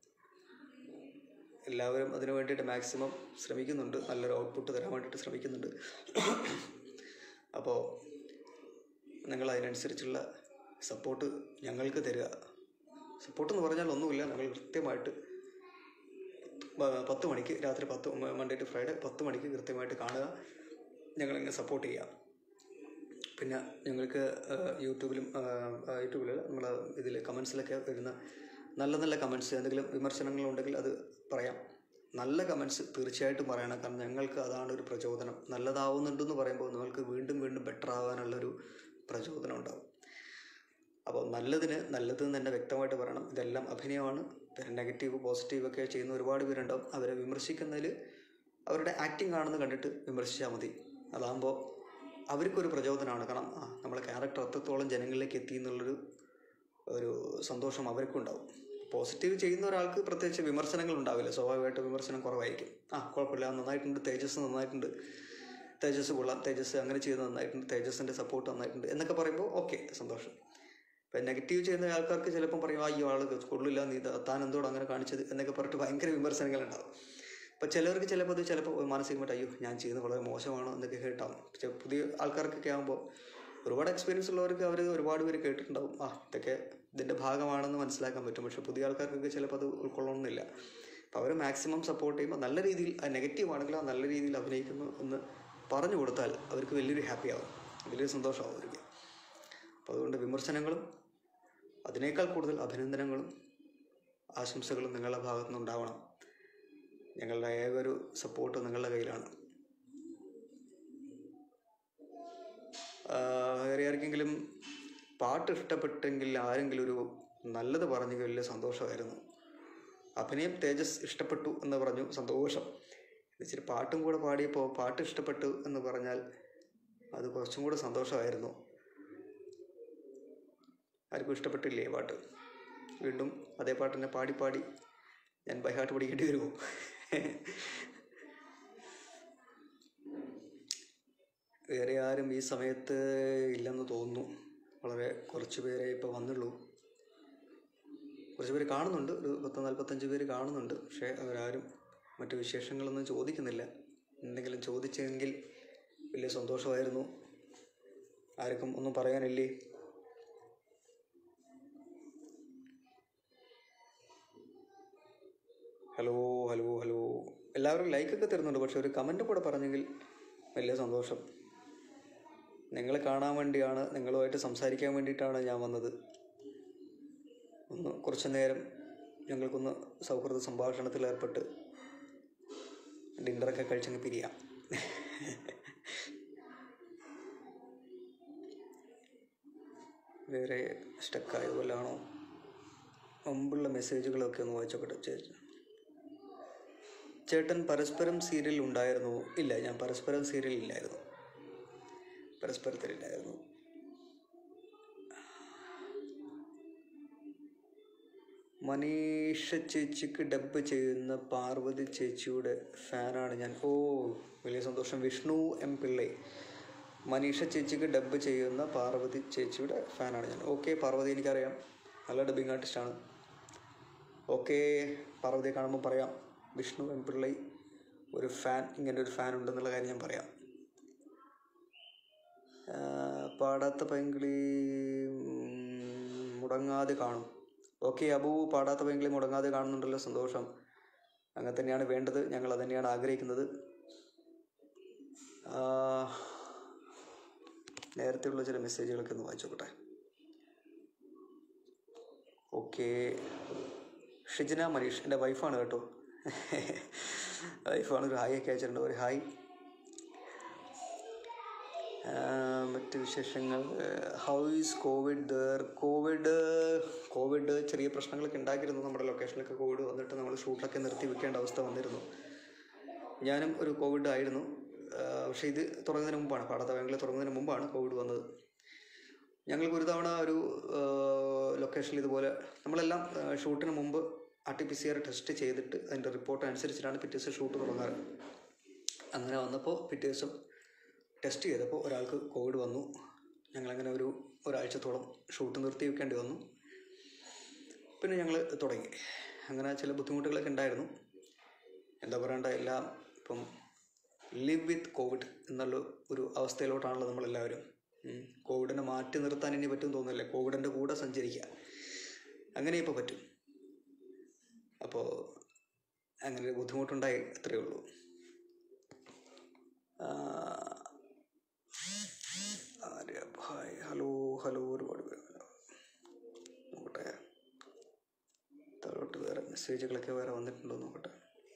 എല്ലാവരും അതിനു വേണ്ടിയിട്ട് മാക്സിമം ശ്രമിക്കുന്നുണ്ട് നല്ലൊരു ഔട്ട്പുട്ട് തരാൻ വേണ്ടിയിട്ട് ശ്രമിക്കുന്നുണ്ട് അപ്പോൾ നിങ്ങൾ അതിനനുസരിച്ചുള്ള സപ്പോർട്ട് ഞങ്ങൾക്ക് തരിക സപ്പോർട്ട് എന്ന് പറഞ്ഞാൽ ഒന്നുമില്ല ഞങ്ങൾ കൃത്യമായിട്ട് പ- പത്ത് മണിക്ക് രാത്രി പത്ത് മൺഡേ ടു ഫ്രൈഡേ പത്ത് മണിക്ക് കൃത്യമായിട്ട് കാണുക ഞങ്ങളിങ്ങനെ സപ്പോർട്ട് ചെയ്യാം പിന്നെ ഞങ്ങൾക്ക് ആ, യൂട്യൂബിലും ആ, ആ, യൂട്യൂബിൽ നമ്മൾ ഇതിൽ കമൻസിലൊക്കെ വരുന്ന നല്ല നല്ല കമൻസ് എന്തെങ്കിലും വിമർശനങ്ങളുണ്ടെങ്കിൽ അത് പറയാം നല്ല കമൻസ് തീർച്ചയായിട്ടും പറയണം കാരണം ഞങ്ങൾക്ക് അതാണ് ഒരു പ്രചോദനം നല്ലതാവുന്നുണ്ടെന്ന് പറയുമ്പോൾ നിങ്ങൾക്ക് വീണ്ടും വീണ്ടും ബെറ്റർ ആവാനുള്ളൊരു പ്രചോദനം ഉണ്ടാവും അപ്പോൾ നല്ലതിന് നല്ലത് എന്ന് തന്നെ വ്യക്തമായിട്ട് പറയണം ഇതെല്ലാം അഭിനയമാണ് പിന്നെ നെഗറ്റീവ് പോസിറ്റീവ് ഒക്കെ ചെയ്യുന്ന ഒരുപാട് പേരുണ്ടാവും അവരെ വിമർശിക്കുന്നതിൽ അവരുടെ ആക്ടിങ് ആണെന്ന് കണ്ടിട്ട് വിമർശിച്ചാൽ മതി അതാകുമ്പോൾ അവർക്കൊരു പ്രചോദനമാണ് കാരണം ആ നമ്മളെ ക്യാരക്ടർ അത്രത്തോളം ജനങ്ങളിലേക്ക് എത്തി എന്നുള്ളൊരു ഒരു സന്തോഷം അവർക്കും ഉണ്ടാവും പോസിറ്റീവ് ചെയ്യുന്ന ഒരാൾക്ക് പ്രത്യേകിച്ച് വിമർശനങ്ങൾ ഉണ്ടാവില്ല സ്വാഭാവികമായിട്ട് വിമർശനം കുറവായിരിക്കും ആ കുഴപ്പമില്ല നന്നായിട്ടുണ്ട് തേജസ് നന്നായിട്ടുണ്ട് തേജസ് കൊള്ളാം തേജസ് അങ്ങനെ ചെയ്ത് നന്നായിട്ടുണ്ട് തേജസിൻ്റെ സപ്പോർട്ട് നന്നായിട്ടുണ്ട് എന്നൊക്കെ പറയുമ്പോൾ ഓക്കെ സന്തോഷം ഇപ്പം നെഗറ്റീവ് ചെയ്യുന്ന ആൾക്കാർക്ക് ചിലപ്പം പറയും അയ്യോ ആള് കൊള്ളില്ല നീ ഇത് താൻ എന്തോട് അങ്ങനെ കാണിച്ചത് എന്നൊക്കെ പറഞ്ഞിട്ട് ഭയങ്കര വിമർശനങ്ങൾ ഉണ്ടാവും അപ്പം ചിലർക്ക് ചിലപ്പോൾ അത് ചിലപ്പോൾ മാനസികമായിട്ട് അയ്യോ ഞാൻ ചെയ്യുന്നത് വളരെ മോശമാണോ എന്നൊക്കെ കേട്ടാവും പക്ഷേ പുതിയ ആൾക്കാർക്കൊക്കെ ആകുമ്പോൾ ഒരുപാട് എക്സ്പീരിയൻസ് ഉള്ളവർക്ക് അവർ ഒരുപാട് പേര് കേട്ടിട്ടുണ്ടാവും ആ ഇതൊക്കെ ഇതിൻ്റെ ഭാഗമാണെന്ന് മനസ്സിലാക്കാൻ പറ്റും പക്ഷേ പുതിയ ആൾക്കാർക്കൊക്കെ ചിലപ്പോൾ അത് ഉൾക്കൊള്ളണമെന്നില്ല അപ്പോൾ അവർ മാക്സിമം സപ്പോർട്ട് ചെയ്യുമ്പോൾ നല്ല രീതിയിൽ നെഗറ്റീവ് ആണെങ്കിൽ ആ നല്ല രീതിയിൽ അഭിനയിക്കുന്നു എന്ന് പറഞ്ഞു കൊടുത്താൽ അവർക്ക് വലിയൊരു ഹാപ്പി ആവും വലിയൊരു സന്തോഷമാവും അവർക്ക് അപ്പോൾ അതുകൊണ്ട് വിമർശനങ്ങളും അതിനേക്കാൾ കൂടുതൽ അഭിനന്ദനങ്ങളും ആശംസകളും നിങ്ങളുടെ ഭാഗത്തു നിന്നുണ്ടാവണം ഞങ്ങളുടെ ഏക ഒരു സപ്പോർട്ട് നിങ്ങളുടെ കയ്യിലാണ് ആഹ് വേറെ ആർക്കെങ്കിലും പാട്ട് ഇഷ്ടപ്പെട്ടെങ്കിൽ ആരെങ്കിലും ഒരു നല്ലത് പറഞ്ഞെങ്കിൽ വലിയ സന്തോഷമായിരുന്നു അഭിനയം തേജസ് ഇഷ്ടപ്പെട്ടു എന്ന് പറഞ്ഞു സന്തോഷം ഇച്ചിരി പാട്ടും കൂടെ പാടിയപ്പോൾ പാട്ട് ഇഷ്ടപ്പെട്ടു എന്ന് പറഞ്ഞാൽ അത് കുറച്ചും കൂടെ സന്തോഷമായിരുന്നു ആർക്കും ഇഷ്ടപ്പെട്ടില്ലേ പാട്ട് വീണ്ടും അതേ പാട്ട് തന്നെ പാടി പാടി ഞാൻ ബൈഹാട്ട് പഠിക്കേണ്ടി വരുമോ വേറെ ആരും ഈ സമയത്ത് ഇല്ലെന്ന് തോന്നുന്നു വളരെ കുറച്ച് പേരെ ഇപ്പോൾ വന്നുള്ളൂ കുറച്ച് പേര് കാണുന്നുണ്ട് ഒരു പത്ത് നാൽപ്പത്തഞ്ച് പേര് കാണുന്നുണ്ട് പക്ഷേ അവരാരും മറ്റു വിശേഷങ്ങളൊന്നും ചോദിക്കുന്നില്ല എന്തെങ്കിലും ചോദിച്ചെങ്കിൽ വലിയ സന്തോഷമായിരുന്നു ആർക്കും ഒന്നും പറയാനില്ലേ ഹലോ ഹലോ ഹലോ എല്ലാവരും ലൈക്കൊക്കെ തരുന്നുണ്ട് പക്ഷെ ഒരു കമൻറ്റ് കൂടെ പറഞ്ഞെങ്കിൽ വലിയ സന്തോഷം നിങ്ങളെ കാണാൻ വേണ്ടിയാണ് നിങ്ങളുമായിട്ട് സംസാരിക്കാൻ വേണ്ടിയിട്ടാണ് ഞാൻ വന്നത് ഒന്ന് കുറച്ച് നേരം ഞങ്ങൾക്കൊന്ന് സൗഹൃദ സംഭാഷണത്തിൽ ഏർപ്പെട്ട് ഡിന്നറൊക്കെ കഴിച്ചങ്ങ് പിരിയാം വേറെ സ്റ്റക്കായ പോലാണോ മുമ്പുള്ള മെസ്സേജുകളൊക്കെ ഒന്ന് വായിച്ചോക്കട്ടെ ചേച്ചി ചേട്ടൻ പരസ്പരം സീരിയൽ ഉണ്ടായിരുന്നു ഇല്ല ഞാൻ പരസ്പരം സീരിയൽ ഇല്ലായിരുന്നു പരസ്പരത്തിലില്ലായിരുന്നു മനീഷ ചേച്ചിക്ക് ഡബ് ചെയ്യുന്ന പാർവതി ചേച്ചിയുടെ ഫാനാണ് ഞാൻ ഓ വലിയ സന്തോഷം വിഷ്ണു എം പിള്ളൈ മനീഷ ചേച്ചിക്ക് ഡബ് ചെയ്യുന്ന പാർവതി ചേച്ചിയുടെ ഫാനാണ് ഞാൻ ഓക്കെ പാർവതി എനിക്കറിയാം നല്ല ഡബിങ് ആർട്ടിസ്റ്റാണ് ഓക്കെ പാർവതിയെ കാണുമ്പോൾ പറയാം വിഷ്ണു എം പിള്ളൈ ഒരു ഫാൻ ഇങ്ങനെ ഒരു ഫാൻ ഉണ്ടെന്നുള്ള കാര്യം ഞാൻ പറയാം ആ, പാടാത്ത പൈങ്കിളി ഉം, മുടങ്ങാതെ കാണും ഓക്കെ അബു പാടാത്ത പൈങ്കിളി മുടങ്ങാതെ കാണുന്നുണ്ടല്ലോ സന്തോഷം അങ്ങനെ തന്നെയാണ് വേണ്ടത് ഞങ്ങൾ അത് തന്നെയാണ് ആഗ്രഹിക്കുന്നത് ആ, നേരത്തെയുള്ള ചില മെസ്സേജുകളൊക്കെ ഒന്ന് വായിച്ചോക്കട്ടെ ഓക്കെ ഷിജന മനീഷ് എൻ്റെ വൈഫാണ് കേട്ടോ വൈഫാണ് ഒരു ഹായ് ഒക്കെ അയച്ചിട്ടുണ്ട് ഒരു ഹായ് ആഹ് മറ്റ് വിശേഷങ്ങൾ how is covid there covid covid ചെറിയ പ്രശ്നങ്ങളൊക്കെ ഉണ്ടാക്കിയിരുന്നു നമ്മുടെ ലൊക്കേഷനിലൊക്കെ കോവിഡ് വന്നിട്ട് നമ്മൾ ഷൂട്ടൊക്കെ നിർത്തി വെക്കേണ്ട അവസ്ഥ വന്നിരുന്നു ഞാനും ഒരു കോവിഡ് ആയിരുന്നു ആഹ് പക്ഷേ ഇത് തുടങ്ങുന്നതിന് മുമ്പാണ് പാടത്ത ബാങ്കിൽ തുടങ്ങുന്നതിന് മുമ്പാണ് കോവിഡ് വന്നത് ഞങ്ങൾക്ക് ഒരു തവണ ഒരു ലൊക്കേഷനിൽ ഇതുപോലെ നമ്മളെല്ലാം ആഹ് ഷൂട്ടിന് മുമ്പ് R T P C R test ചെയ്തിട്ട് അതിൻ്റെ റിപ്പോർട്ട് അനുസരിച്ചിട്ടാണ് പിറ്റേ ദിവസം ഷൂട്ട് തുടങ്ങാറ് അങ്ങനെ വന്നപ്പോൾ പിറ്റേ ദിവസം ടെസ്റ്റ് ചെയ്തപ്പോൾ ഒരാൾക്ക് കോവിഡ് വന്നു ഞങ്ങളങ്ങനെ ഒരു ഒരാഴ്ചത്തോളം ഷൂട്ട് നിർത്തി വെക്കേണ്ടി വന്നു പിന്നെ ഞങ്ങൾ തുടങ്ങി അങ്ങനെ ചില ബുദ്ധിമുട്ടുകളൊക്കെ ഉണ്ടായിരുന്നു എന്താ പറയണ്ട എല്ലാം ഇപ്പം ലിവ് വിത്ത് കോവിഡ് എന്നുള്ള ഒരു അവസ്ഥയിലോട്ടാണല്ലോ നമ്മളെല്ലാവരും ഉം. കോവിഡിനെ മാറ്റി നിർത്താൻ ഇനി പറ്റും തോന്നുന്നില്ല കോവിഡിൻ്റെ കൂടെ സഞ്ചരിക്കുക അങ്ങനെ ഇപ്പോൾ പറ്റും അപ്പോൾ അങ്ങനെ ഒരു ബുദ്ധിമുട്ടുണ്ടായി അത്രയേ ഉള്ളൂ ആ, ആര്യ ഭായ് ഹലോ ഹലോ ഒരുപാട് പേര് നോക്കട്ടെ താഴോട്ട് വേറെ മെസ്സേജുകളൊക്കെ വേറെ വന്നിട്ടുണ്ടോ എന്ന് നോക്കട്ടെ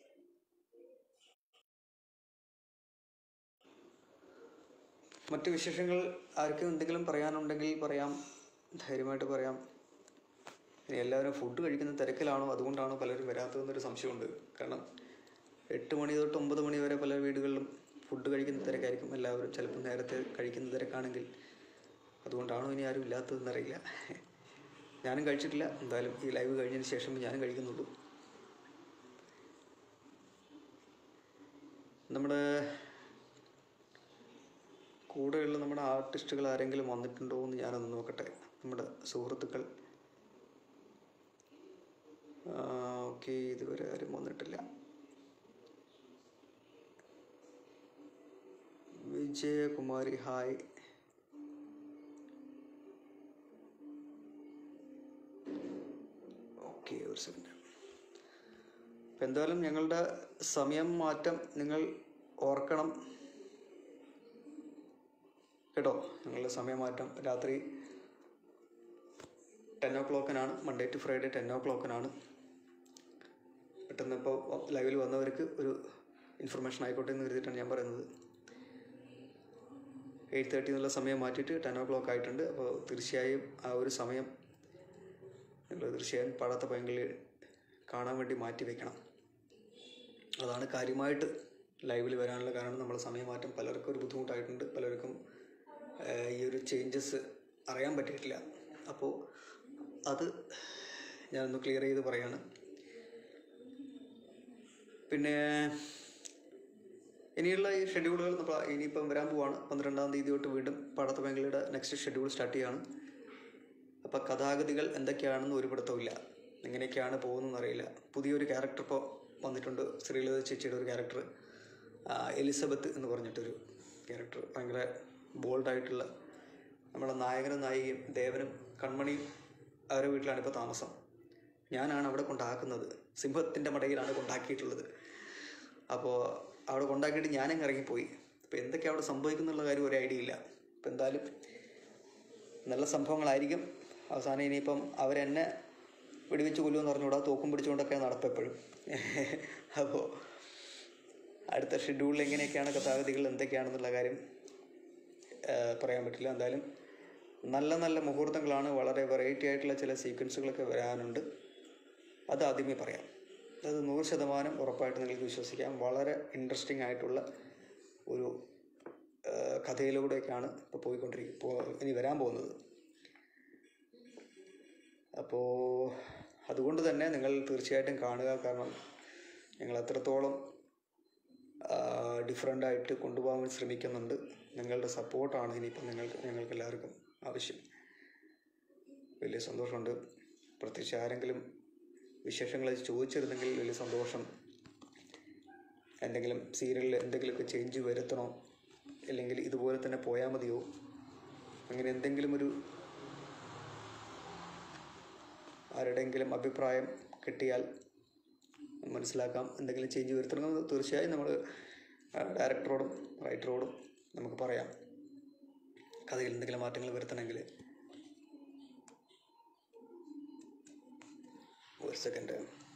മറ്റ് വിശേഷങ്ങൾ ആർക്കും എന്തെങ്കിലും പറയാനുണ്ടെങ്കിൽ പറയാം ധൈര്യമായിട്ട് പറയാം ഇനി എല്ലാവരും ഫുഡ് കഴിക്കുന്ന തിരക്കിലാണോ അതുകൊണ്ടാണോ പലരും വരാത്തതെന്നൊരു സംശയമുണ്ട് കാരണം എട്ട് മണി തൊട്ട് ഒമ്പത് മണി വരെ പല വീടുകളിലും ഫുഡ് കഴിക്കുന്ന തിരക്കായിരിക്കും എല്ലാവരും ചിലപ്പോൾ നേരത്തെ കഴിക്കുന്ന തിരക്കാണെങ്കിൽ അതുകൊണ്ടാണോ ഇനി ആരും ഇല്ലാത്തതെന്നറിയില്ല ഞാനും കഴിച്ചിട്ടില്ല എന്തായാലും ഈ ലൈവ് കഴിഞ്ഞതിന് ശേഷം ഞാനും കഴിക്കുന്നുള്ളൂ നമ്മുടെ കൂടെയുള്ള നമ്മുടെ ആർട്ടിസ്റ്റുകൾ ആരെങ്കിലും വന്നിട്ടുണ്ടോ എന്ന് ഞാനൊന്ന് നോക്കട്ടെ നമ്മുടെ സുഹൃത്തുക്കൾ ഓക്കെ ഇതുവരെ ആരും വന്നിട്ടില്ല വിജയകുമാരി ഹായ് ഓക്കെ ഒരു സെക്കൻഡ് അപ്പം എന്തായാലും ഞങ്ങളുടെ സമയം മാറ്റം നിങ്ങൾ ഓർക്കണം കേട്ടോ ഞങ്ങളുടെ സമയമാറ്റം രാത്രി ടെൻ ഓ ക്ലോക്കിനാണ് മൺഡേ ടു ഫ്രൈഡേ ടെൻ ഓ ക്ലോക്കിനാണ് പെട്ടെന്ന് ഇപ്പോൾ ലൈവിൽ വന്നവർക്ക് ഒരു ഇൻഫർമേഷൻ ആയിക്കോട്ടെ എന്ന് കരുതിയിട്ടാണ് ഞാൻ പറയുന്നത് എയ്റ്റ് തേർട്ടി എന്നുള്ള സമയം മാറ്റിയിട്ട് ടെൻ ഓ ക്ലോക്ക് ആയിട്ടുണ്ട് അപ്പോൾ തീർച്ചയായും ആ ഒരു സമയം നിങ്ങൾ തീർച്ചയായും പാടാത്ത പൈങ്ങളിൽ കാണാൻ വേണ്ടി മാറ്റി വെക്കണം അതാണ് കാര്യമായിട്ട് ലൈവിൽ വരാനുള്ള കാരണം നമ്മൾ സമയമാറ്റം പലർക്കും ഒരു ബുദ്ധിമുട്ടായിട്ടുണ്ട് പലർക്കും ആഹ്, ഈ ഒരു ചേഞ്ചസ് അറിയാൻ പറ്റിയിട്ടില്ല അപ്പോൾ അത് ഞാനൊന്ന് ക്ലിയർ ചെയ്ത് പറയാണ് പിന്നെ ഇനിയുള്ള ഈ ഷെഡ്യൂളുകൾ നമ്മൾ ഇനിയിപ്പം വരാൻ പോവാണ് പന്ത്രണ്ടാം തീയതി തൊട്ട് വീണ്ടും പാടത്ത മേഖലയുടെ നെക്സ്റ്റ് ഷെഡ്യൂൾ സ്റ്റാർട്ട് ചെയ്യാണ് അപ്പോൾ കഥാഗതികൾ എന്തൊക്കെയാണെന്ന് ഒരു പിടുത്തമില്ല എങ്ങനെയൊക്കെയാണ് പോകുന്നതെന്ന് അറിയില്ല പുതിയൊരു ക്യാരക്ടർ ഇപ്പോൾ വന്നിട്ടുണ്ട് ശ്രീലത ചേച്ചിയുടെ ഒരു ക്യാരക്ടർ എലിസബത്ത് എന്ന് പറഞ്ഞിട്ടൊരു ക്യാരക്ടർ ഭയങ്കര ബോൾഡായിട്ടുള്ള നമ്മുടെ നായകനും നായികയും ദേവനും കൺമണിയും അവരുടെ വീട്ടിലാണ് ഇപ്പോൾ താമസം ഞാനാണ് അവിടെ കൊണ്ടാക്കുന്നത് സിംഹത്തിൻ്റെ മടയിലാണ് കൊണ്ടാക്കിയിട്ടുള്ളത് അപ്പോൾ അവിടെ കൊണ്ടാക്കിയിട്ട് ഞാനങ്ങ് ഇറങ്ങിപ്പോയി ഇപ്പം എന്തൊക്കെയാണ് അവിടെ സംഭവിക്കുന്നുള്ള കാര്യം ഒരു ഐഡിയ ഇല്ല ഇപ്പം എന്തായാലും നല്ല സംഭവങ്ങളായിരിക്കും അവസാനം ഇനിയിപ്പം അവരെന്നെ വെടിവെച്ച് കൊല്ലുമെന്ന് പറഞ്ഞുകൂടാ തോക്കും പിടിച്ചുകൊണ്ടൊക്കെ നടപ്പെപ്പോഴും അപ്പോൾ അടുത്ത ഷെഡ്യൂളിൽ എങ്ങനെയൊക്കെയാണ് ഗതാഗതികൾ എന്തൊക്കെയാണെന്നുള്ള കാര്യം ആ, പറയാൻ പറ്റില്ല എന്തായാലും നല്ല നല്ല മുഹൂർത്തങ്ങളാണ് വളരെ വെറൈറ്റി ആയിട്ടുള്ള ചില സീക്വൻസുകളൊക്കെ വരാനുണ്ട് അത് ആദ്യമേ പറയാം അത് നൂറ് ശതമാനം ഉറപ്പായിട്ട് നിങ്ങൾക്ക് വിശ്വസിക്കാം വളരെ ഇൻട്രസ്റ്റിംഗ് ആയിട്ടുള്ള ഒരു ആ, കഥയിലൂടെയൊക്കെയാണ് ഇപ്പോൾ പോയിക്കൊണ്ടിരിക്കുക പോ ഇനി വരാൻ പോകുന്നത് അപ്പോൾ അതുകൊണ്ട് തന്നെ നിങ്ങൾ തീർച്ചയായിട്ടും കാണുക കാരണം ഞങ്ങൾ അത്രത്തോളം ഡിഫറെൻ്റ് ആയിട്ട് കൊണ്ടുപോകാൻ ശ്രമിക്കുന്നുണ്ട് നിങ്ങളുടെ സപ്പോർട്ടാണ് ഇനിയിപ്പം നിങ്ങൾക്ക് ഞങ്ങൾക്ക് എല്ലാവർക്കും ആവശ്യം വലിയ സന്തോഷമുണ്ട് പ്രത്യേകിച്ച് ആരെങ്കിലും വിശേഷങ്ങൾ ചോദിച്ചിരുന്നെങ്കിൽ വലിയ സന്തോഷം എന്തെങ്കിലും സീരിയലിൽ എന്തെങ്കിലുമൊക്കെ ചേഞ്ച് വരുത്തണോ അല്ലെങ്കിൽ ഇതുപോലെ തന്നെ പോയാൽ മതിയോ അങ്ങനെ എന്തെങ്കിലും ഒരു ആരുടെയെങ്കിലും അഭിപ്രായം കിട്ടിയാൽ മനസ്സിലാക്കാം എന്തെങ്കിലും ചേഞ്ച് വരുത്തണമെന്ന് തീർച്ചയായും നമ്മൾ ഡയറക്ടറോടും റൈറ്ററോടും നമുക്ക് പറയാം കഥയിൽ എന്തെങ്കിലും മാറ്റങ്ങൾ വരുത്തണമെങ്കിൽ ഒരു സെക്കൻഡ്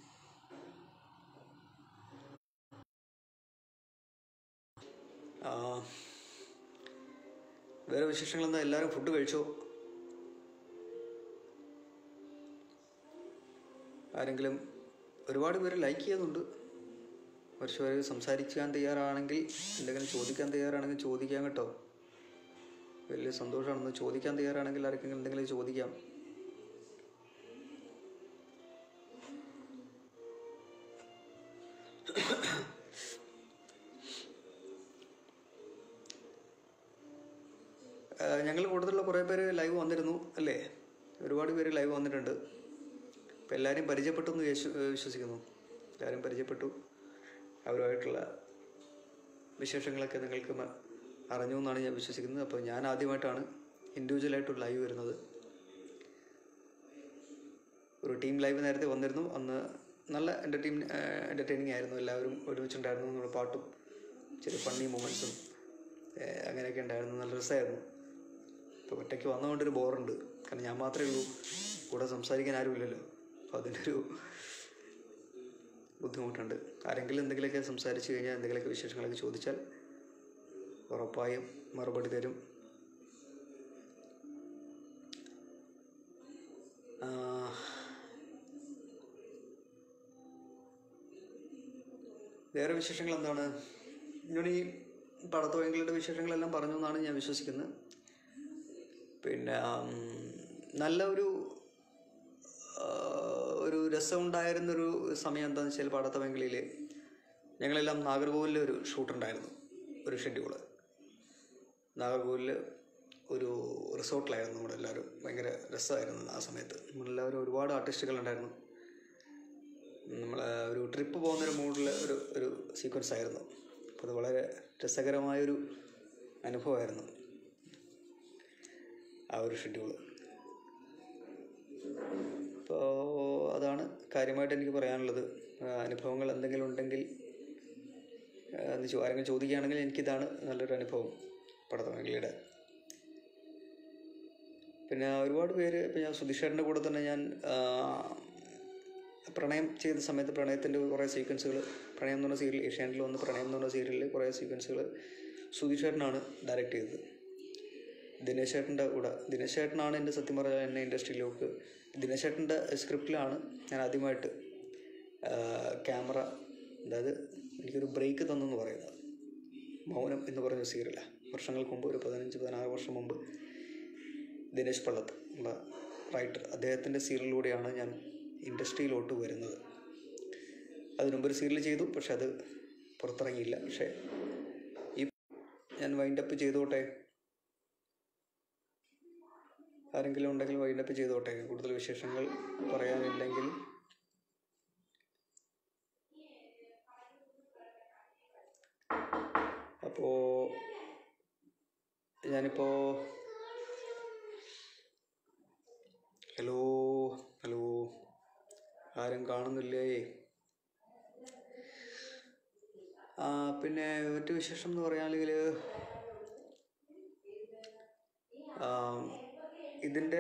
വേറെ വിശേഷങ്ങളെന്താ എല്ലാവരും ഫുഡ് കഴിച്ചോ ആരെങ്കിലും ഒരുപാട് പേര് ലൈക്ക് ചെയ്യുന്നുണ്ട് കുറച്ച് പേര് സംസാരിക്കാൻ തയ്യാറാണെങ്കിൽ എന്തെങ്കിലും ചോദിക്കാൻ തയ്യാറാണെങ്കിൽ ചോദിക്കാം കേട്ടോ വലിയ സന്തോഷമാണെന്ന് ചോദിക്കാൻ തയ്യാറാണെങ്കിൽ ആർക്കെങ്കിലും എന്തെങ്കിലും ചോദിക്കാം ഞങ്ങൾ കൂടുതലുള്ള കുറേ പേര് ലൈവ് വന്നിരുന്നു അല്ലേ ഒരുപാട് പേര് ലൈവ് വന്നിട്ടുണ്ട് അപ്പം എല്ലാവരെയും പരിചയപ്പെട്ടു എന്ന് വിശ്വ- വിശ്വസിക്കുന്നു എല്ലാവരും പരിചയപ്പെട്ടു അവരുമായിട്ടുള്ള വിശേഷങ്ങളൊക്കെ നിങ്ങൾക്ക് മ- അറിഞ്ഞു എന്നാണ് ഞാൻ വിശ്വസിക്കുന്നത് അപ്പോൾ ഞാൻ ആദ്യമായിട്ടാണ് ഇൻഡിവിജ്വലായിട്ട് ലൈവ് വരുന്നത് ഒരു ടീം ലൈവ് നേരത്തെ വന്നിരുന്നു അന്ന് നല്ല എൻ്റർടൈൻ എൻ്റർടൈനിങ് ആയിരുന്നു എല്ലാവരും ഒരുമിച്ചുണ്ടായിരുന്നു നമ്മുടെ പാട്ടും ചെറിയ ഫണ്ണി മൊമെൻറ്റ്സും അങ്ങനെയൊക്കെ ഉണ്ടായിരുന്നു നല്ല രസമായിരുന്നു ഇപ്പോൾ ഒറ്റയ്ക്ക് വന്നതുകൊണ്ടൊരു ബോറുണ്ട് കാരണം ഞാൻ മാത്രമേ ഉള്ളൂ കൂടെ സംസാരിക്കാൻ ആരുമില്ലല്ലോ അപ്പോൾ അതിൻ്റെ ഒരു ബുദ്ധിമുട്ടുണ്ട് ആരെങ്കിലും എന്തെങ്കിലുമൊക്കെ സംസാരിച്ച് കഴിഞ്ഞാൽ എന്തെങ്കിലുമൊക്കെ വിശേഷങ്ങളൊക്കെ ചോദിച്ചാൽ ഉറപ്പായും മറുപടി തരും ആ, വേറെ വിശേഷങ്ങൾ എന്താണ് ഞാൻ ഈ പടത്തോയങ്ങളുടെ വിശേഷങ്ങളെല്ലാം പറഞ്ഞു എന്നാണ് ഞാൻ വിശ്വസിക്കുന്നത് പിന്നെ ഉം, നല്ല ഒരു ആ, ഒരു രസമുണ്ടായിരുന്നൊരു സമയം എന്താണെന്ന് വെച്ചാൽ പടത്തവെങ്കളിയിൽ ഞങ്ങളെല്ലാം നാഗർകോവിലിൽ ഒരു ഷൂട്ടുണ്ടായിരുന്നു ഒരു ഷെഡ്യൂള് നാഗർകോവിലിൽ ഒരു റിസോർട്ടിലായിരുന്നു നമ്മളെല്ലാവരും ഭയങ്കര രസമായിരുന്നു ആ സമയത്ത് നമ്മളെല്ലാവരും ഒരുപാട് ആർട്ടിസ്റ്റുകൾ ഉണ്ടായിരുന്നു നമ്മൾ ഒരു ട്രിപ്പ് പോകുന്നൊരു മൂഡിൽ ഒരു ഒരു സീക്വൻസ് ആയിരുന്നു അപ്പോൾ അത് വളരെ രസകരമായൊരു അനുഭവമായിരുന്നു ആ ഒരു ഷെഡ്യൂള് അപ്പോൾ അതാണ് കാര്യമായിട്ട് എനിക്ക് പറയാനുള്ളത് ആ, അനുഭവങ്ങൾ എന്തെങ്കിലും ഉണ്ടെങ്കിൽ ആ, എന്ന് ചോ- ആരെങ്കിലും ചോദിക്കുകയാണെങ്കിൽ എനിക്കിതാണ് നല്ലൊരു അനുഭവം പടത്തമംഗലിയുടെ പിന്നെ ഒരുപാട് പേര് ഇപ്പം ഞാൻ സുധീഷേട്ടൻ്റെ കൂടെ തന്നെ ഞാൻ ആ, പ്രണയം ചെയ്ത സമയത്ത് പ്രണയത്തിൻ്റെ കുറേ സീക്വൻസുകൾ പ്രണയം എന്ന് പറഞ്ഞ സീരിയൽ ഏഷ്യാനിൽ വന്ന് പ്രണയം എന്ന് പറഞ്ഞ സീരിയലിൽ കുറേ സീക്വൻസുകൾ സുധീഷേട്ടനാണ് ഡയറക്റ്റ് ചെയ്തത് ദിനേശ് ചേട്ടൻ്റെ കൂടെ ദിനേശ് ചേട്ടനാണ് എൻ്റെ സത്യം പറഞ്ഞാൽ എന്നെ ഇൻഡസ്ട്രിയിലേക്ക് ദിനേശ് ചേട്ടൻ്റെ സ്ക്രിപ്റ്റിലാണ് ഞാൻ ആദ്യമായിട്ട് ക്യാമറ അതായത് എനിക്കൊരു ബ്രേക്ക് തന്നെന്ന് പറയുന്നത് മൗനം എന്ന് പറഞ്ഞ സീരിയലാണ് വർഷങ്ങൾക്ക് മുമ്പ് ഒരു പതിനഞ്ച് പതിനാറ് വർഷം മുമ്പ് ദിനേശ് പള്ളത്ത് ഉള്ള റൈറ്റർ അദ്ദേഹത്തിൻ്റെ സീരിയലിലൂടെയാണ് ഞാൻ ഇൻഡസ്ട്രിയിലോട്ട് വരുന്നത് അതിനുമുമ്പ് ഒരു സീരിയൽ ചെയ്തു പക്ഷെ അത് പുറത്തിറങ്ങിയില്ല പക്ഷേ ഈ ഞാൻ വൈൻഡപ്പ് ചെയ്തോട്ടെ ആരെങ്കിലും ഉണ്ടെങ്കിൽ വൈൻഡപ്പ് ചെയ്തോട്ടെ കൂടുതൽ വിശേഷങ്ങൾ പറയാനില്ലെങ്കിൽ അപ്പോൾ ഞാനിപ്പോൾ ഹലോ ഹലോ ആരും കാണുന്നില്ലേ ആ, പിന്നെ മറ്റു വിശേഷം എന്ന് പറയുകയാണെങ്കിൽ ഇതിൻ്റെ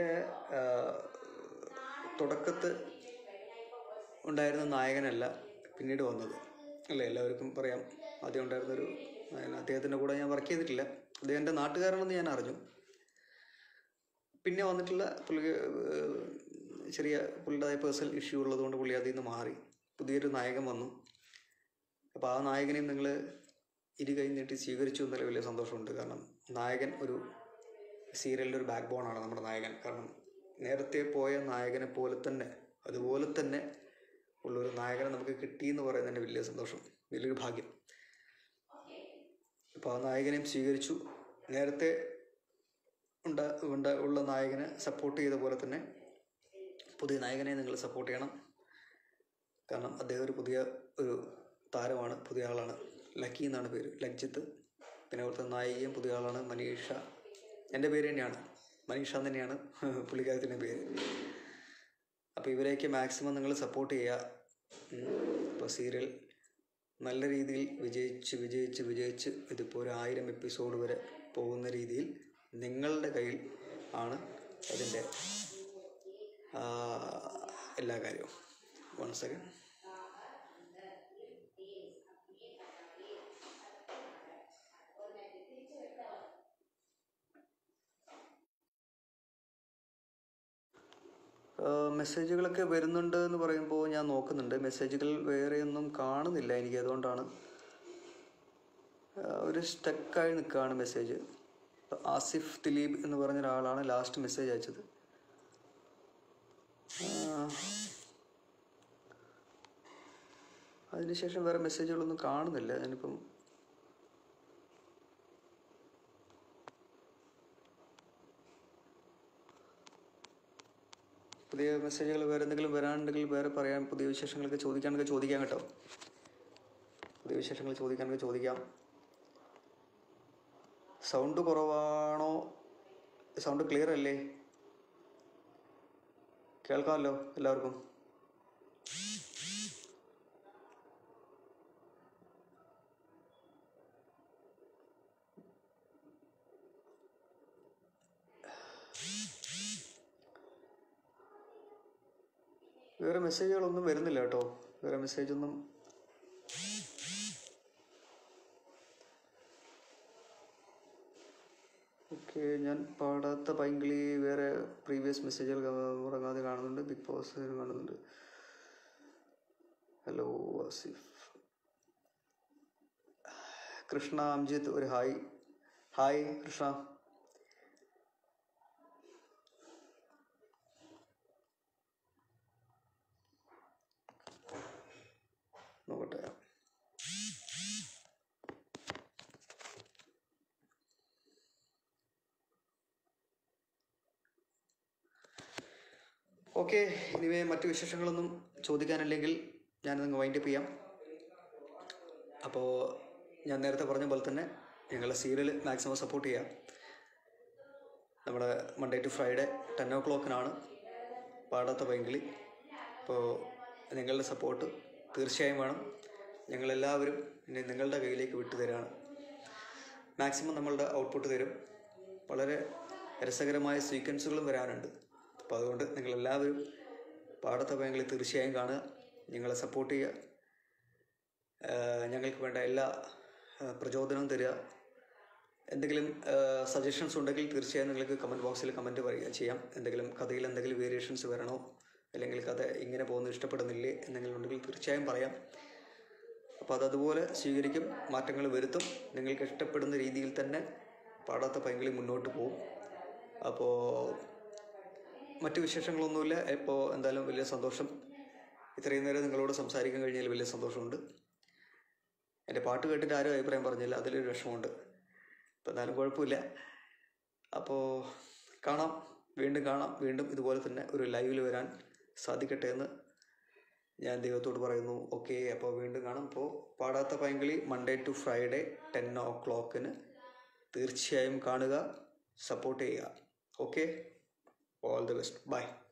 തുടക്കത്ത് ഉണ്ടായിരുന്ന നായകനല്ല പിന്നീട് വന്നത് അല്ലേ എല്ലാവർക്കും പറയാം ആദ്യം ഉണ്ടായിരുന്നൊരു നായകൻ അദ്ദേഹത്തിൻ്റെ കൂടെ ഞാൻ വർക്ക് ചെയ്തിട്ടില്ല അദ്ദേഹം എൻ്റെ നാട്ടുകാരനെന്ന് ഞാൻ അറിഞ്ഞു പിന്നെ വന്നിട്ടുള്ള പുള്ളി ഏഹ്, ചെറിയ പുള്ളിയുടേതായ പേഴ്സണൽ ഇഷ്യൂ ഉള്ളതുകൊണ്ട് പുള്ളി അതിൽ നിന്ന് മാറി പുതിയൊരു നായകൻ വന്നു അപ്പോൾ ആ നായകനെയും നിങ്ങൾ ഇരു കൈ നീട്ടി സ്വീകരിച്ചു എന്നതിൽ വലിയ സന്തോഷമുണ്ട് കാരണം നായകൻ ഒരു സീരിയലിൻ്റെ ഒരു ബാക്ക് ബോണാണ് നമ്മുടെ നായകൻ കാരണം നേരത്തെ പോയ നായകനെ പോലെ തന്നെ അതുപോലെ തന്നെ ഉള്ളൊരു നായകനെ നമുക്ക് കിട്ടി എന്ന് പറയുന്നതിൻ്റെ വലിയ സന്തോഷം വലിയൊരു ഭാഗ്യം അപ്പോൾ ആ നായകനെയും സ്വീകരിച്ചു നേരത്തെ ഉണ്ട ഉണ്ട ഉള്ള നായകനെ സപ്പോർട്ട് ചെയ്ത പോലെ തന്നെ പുതിയ നായകനെ നിങ്ങൾ സപ്പോർട്ട് ചെയ്യണം കാരണം അദ്ദേഹം ഒരു പുതിയ ഒരു താരമാണ് പുതിയ ആളാണ് ലക്കി എന്നാണ് പേര് ലജ്ജിത്ത് പിന്നെ അവിടുത്തെ നായികയും പുതിയ ആളാണ് മനീഷ എൻ്റെ പേര് തന്നെയാണ് മനീഷ എന്ന് തന്നെയാണ് പുള്ളിക്കാരത്തിൻ്റെ പേര് അപ്പോൾ ഇവരെയൊക്കെ മാക്സിമം നിങ്ങൾ സപ്പോർട്ട് ചെയ്യുക അപ്പോൾ സീരിയൽ നല്ല രീതിയിൽ വിജയിച്ച് വിജയിച്ച് വിജയിച്ച് ഇതിപ്പോൾ ഒരു ആയിരം എപ്പിസോഡ് വരെ പോകുന്ന രീതിയിൽ നിങ്ങളുടെ കയ്യിൽ ആണ് അതിൻ്റെ ആ, എല്ലാ കാര്യവും വൺ സെക്കൻഡ് മെസ്സേജുകളൊക്കെ വരുന്നുണ്ട് എന്ന് പറയുമ്പോൾ ഞാൻ നോക്കുന്നുണ്ട് മെസ്സേജുകൾ വേറെയൊന്നും കാണുന്നില്ല എനിക്ക് അതുകൊണ്ടാണ് ആ, ഒരു സ്റ്റക്കായി നിൽക്കുകയാണ് മെസ്സേജ് ആസിഫ് ദിലീപ് എന്ന് പറഞ്ഞ ഒരാളാണ് ലാസ്റ്റ് മെസ്സേജ് അയച്ചത് ആ, അതിനുശേഷം വേറെ മെസ്സേജുകളൊന്നും കാണുന്നില്ല ഞാനിപ്പം പുതിയ മെസ്സേജുകൾ വേറെ എന്തെങ്കിലും വരാനുണ്ടെങ്കിൽ വേറെ പറയാൻ പുതിയ വിശേഷങ്ങളൊക്കെ ചോദിക്കാനൊക്കെ ചോദിക്കാം കേട്ടോ പുതിയ വിശേഷങ്ങൾ ചോദിക്കാനൊക്കെ ചോദിക്കാം സൗണ്ട് കുറവാണോ സൗണ്ട് ക്ലിയർ അല്ലേ കേൾക്കാമല്ലോ എല്ലാവർക്കും വേറെ മെസ്സേജുകളൊന്നും വരുന്നില്ല കേട്ടോ വേറെ മെസ്സേജൊന്നും ഓക്കെ ഞാൻ പാടാത്ത പൈങ്കിളി വേറെ പ്രീവിയസ് മെസ്സേജുകൾ ഉറങ്ങാതെ കാണുന്നുണ്ട് ബിഗ് ബോസ് കാണുന്നുണ്ട് ഹലോ ആസിഫ് കൃഷ്ണ അംജിത്ത് ഒരു ഹായ് ഹായ് കൃഷ്ണ നോക്കട്ടെ ഓക്കെ ഇനിവേ മറ്റു വിശേഷങ്ങളൊന്നും ചോദിക്കാനില്ലെങ്കിൽ ഞാനതങ്ങ് വൈൻഡപ്പ് ചെയ്യാം അപ്പോൾ ഞാൻ നേരത്തെ പറഞ്ഞ പോലെ തന്നെ ഞങ്ങളുടെ സീരിയൽ മാക്സിമം സപ്പോർട്ട് ചെയ്യാം നമ്മുടെ മൺഡേ ടു ഫ്രൈഡേ ടെൻ ഓ ക്ലോക്കിനാണ് പാടാത്ത പൈങ്കിളി അപ്പോൾ നിങ്ങളുടെ സപ്പോർട്ട് തീർച്ചയായും വേണം ഞങ്ങളെല്ലാവരും ഇനി നിങ്ങളുടെ കയ്യിലേക്ക് വിട്ടു തരാണ് മാക്സിമം നമ്മളുടെ ഔട്ട്പുട്ട് തരും വളരെ രസകരമായ സീക്വൻസുകളും വരാനുണ്ട് അപ്പോൾ അതുകൊണ്ട് നിങ്ങളെല്ലാവരും പാടത്ത പൈങ്കിളി തീർച്ചയായും കാണുക ഞങ്ങളെ സപ്പോർട്ട് ചെയ്യുക ആഹ് ഞങ്ങൾക്ക് വേണ്ട എല്ലാ ആഹ് പ്രചോദനവും തരിക എന്തെങ്കിലും സജഷൻസ് ഉണ്ടെങ്കിൽ തീർച്ചയായും നിങ്ങൾക്ക് കമൻറ്റ് ബോക്സിൽ കമൻറ്റ് പറയുക ചെയ്യാം എന്തെങ്കിലും കഥയിൽ എന്തെങ്കിലും വേരിയേഷൻസ് വരണോ അല്ലെങ്കിൽ കഥ ഇങ്ങനെ പോകുന്നത് ഇഷ്ടപ്പെടുന്നില്ലേ എന്തെങ്കിലും ഉണ്ടെങ്കിൽ തീർച്ചയായും പറയാം അപ്പോൾ അതതുപോലെ സ്വീകരിക്കും മാറ്റങ്ങൾ വരുത്തും നിങ്ങൾക്ക് ഇഷ്ടപ്പെടുന്ന രീതിയിൽ തന്നെ പാടാത്ത പൈങ്കിളി മുന്നോട്ട് പോകും അപ്പോൾ മറ്റു വിശേഷങ്ങളൊന്നുമില്ല ഇപ്പോൾ എന്തായാലും വലിയ സന്തോഷം ഇത്രയും നേരം നിങ്ങളോട് സംസാരിക്കാൻ കഴിഞ്ഞാൽ വലിയ സന്തോഷമുണ്ട് എൻ്റെ പാട്ട് കേട്ടിട്ട് ആരും അഭിപ്രായം പറഞ്ഞില്ല അതിലൊരു വിഷമമുണ്ട് അപ്പോൾ എന്നാലും കുഴപ്പമില്ല അപ്പോൾ കാണാം വീണ്ടും കാണാം വീണ്ടും ഇതുപോലെ തന്നെ ഒരു ലൈവിൽ വരാൻ സാധിക്കട്ടെ എന്ന് ഞാൻ ദൈവത്തോട് പറയുന്നു ഓക്കെ അപ്പോൾ വീണ്ടും കാണാം അപ്പോൾ Padatha Painkili Monday to Friday ten ഓ ക്ലോക്കിന് തീർച്ചയായും കാണുക സപ്പോർട്ട് ചെയ്യുക okay all the best by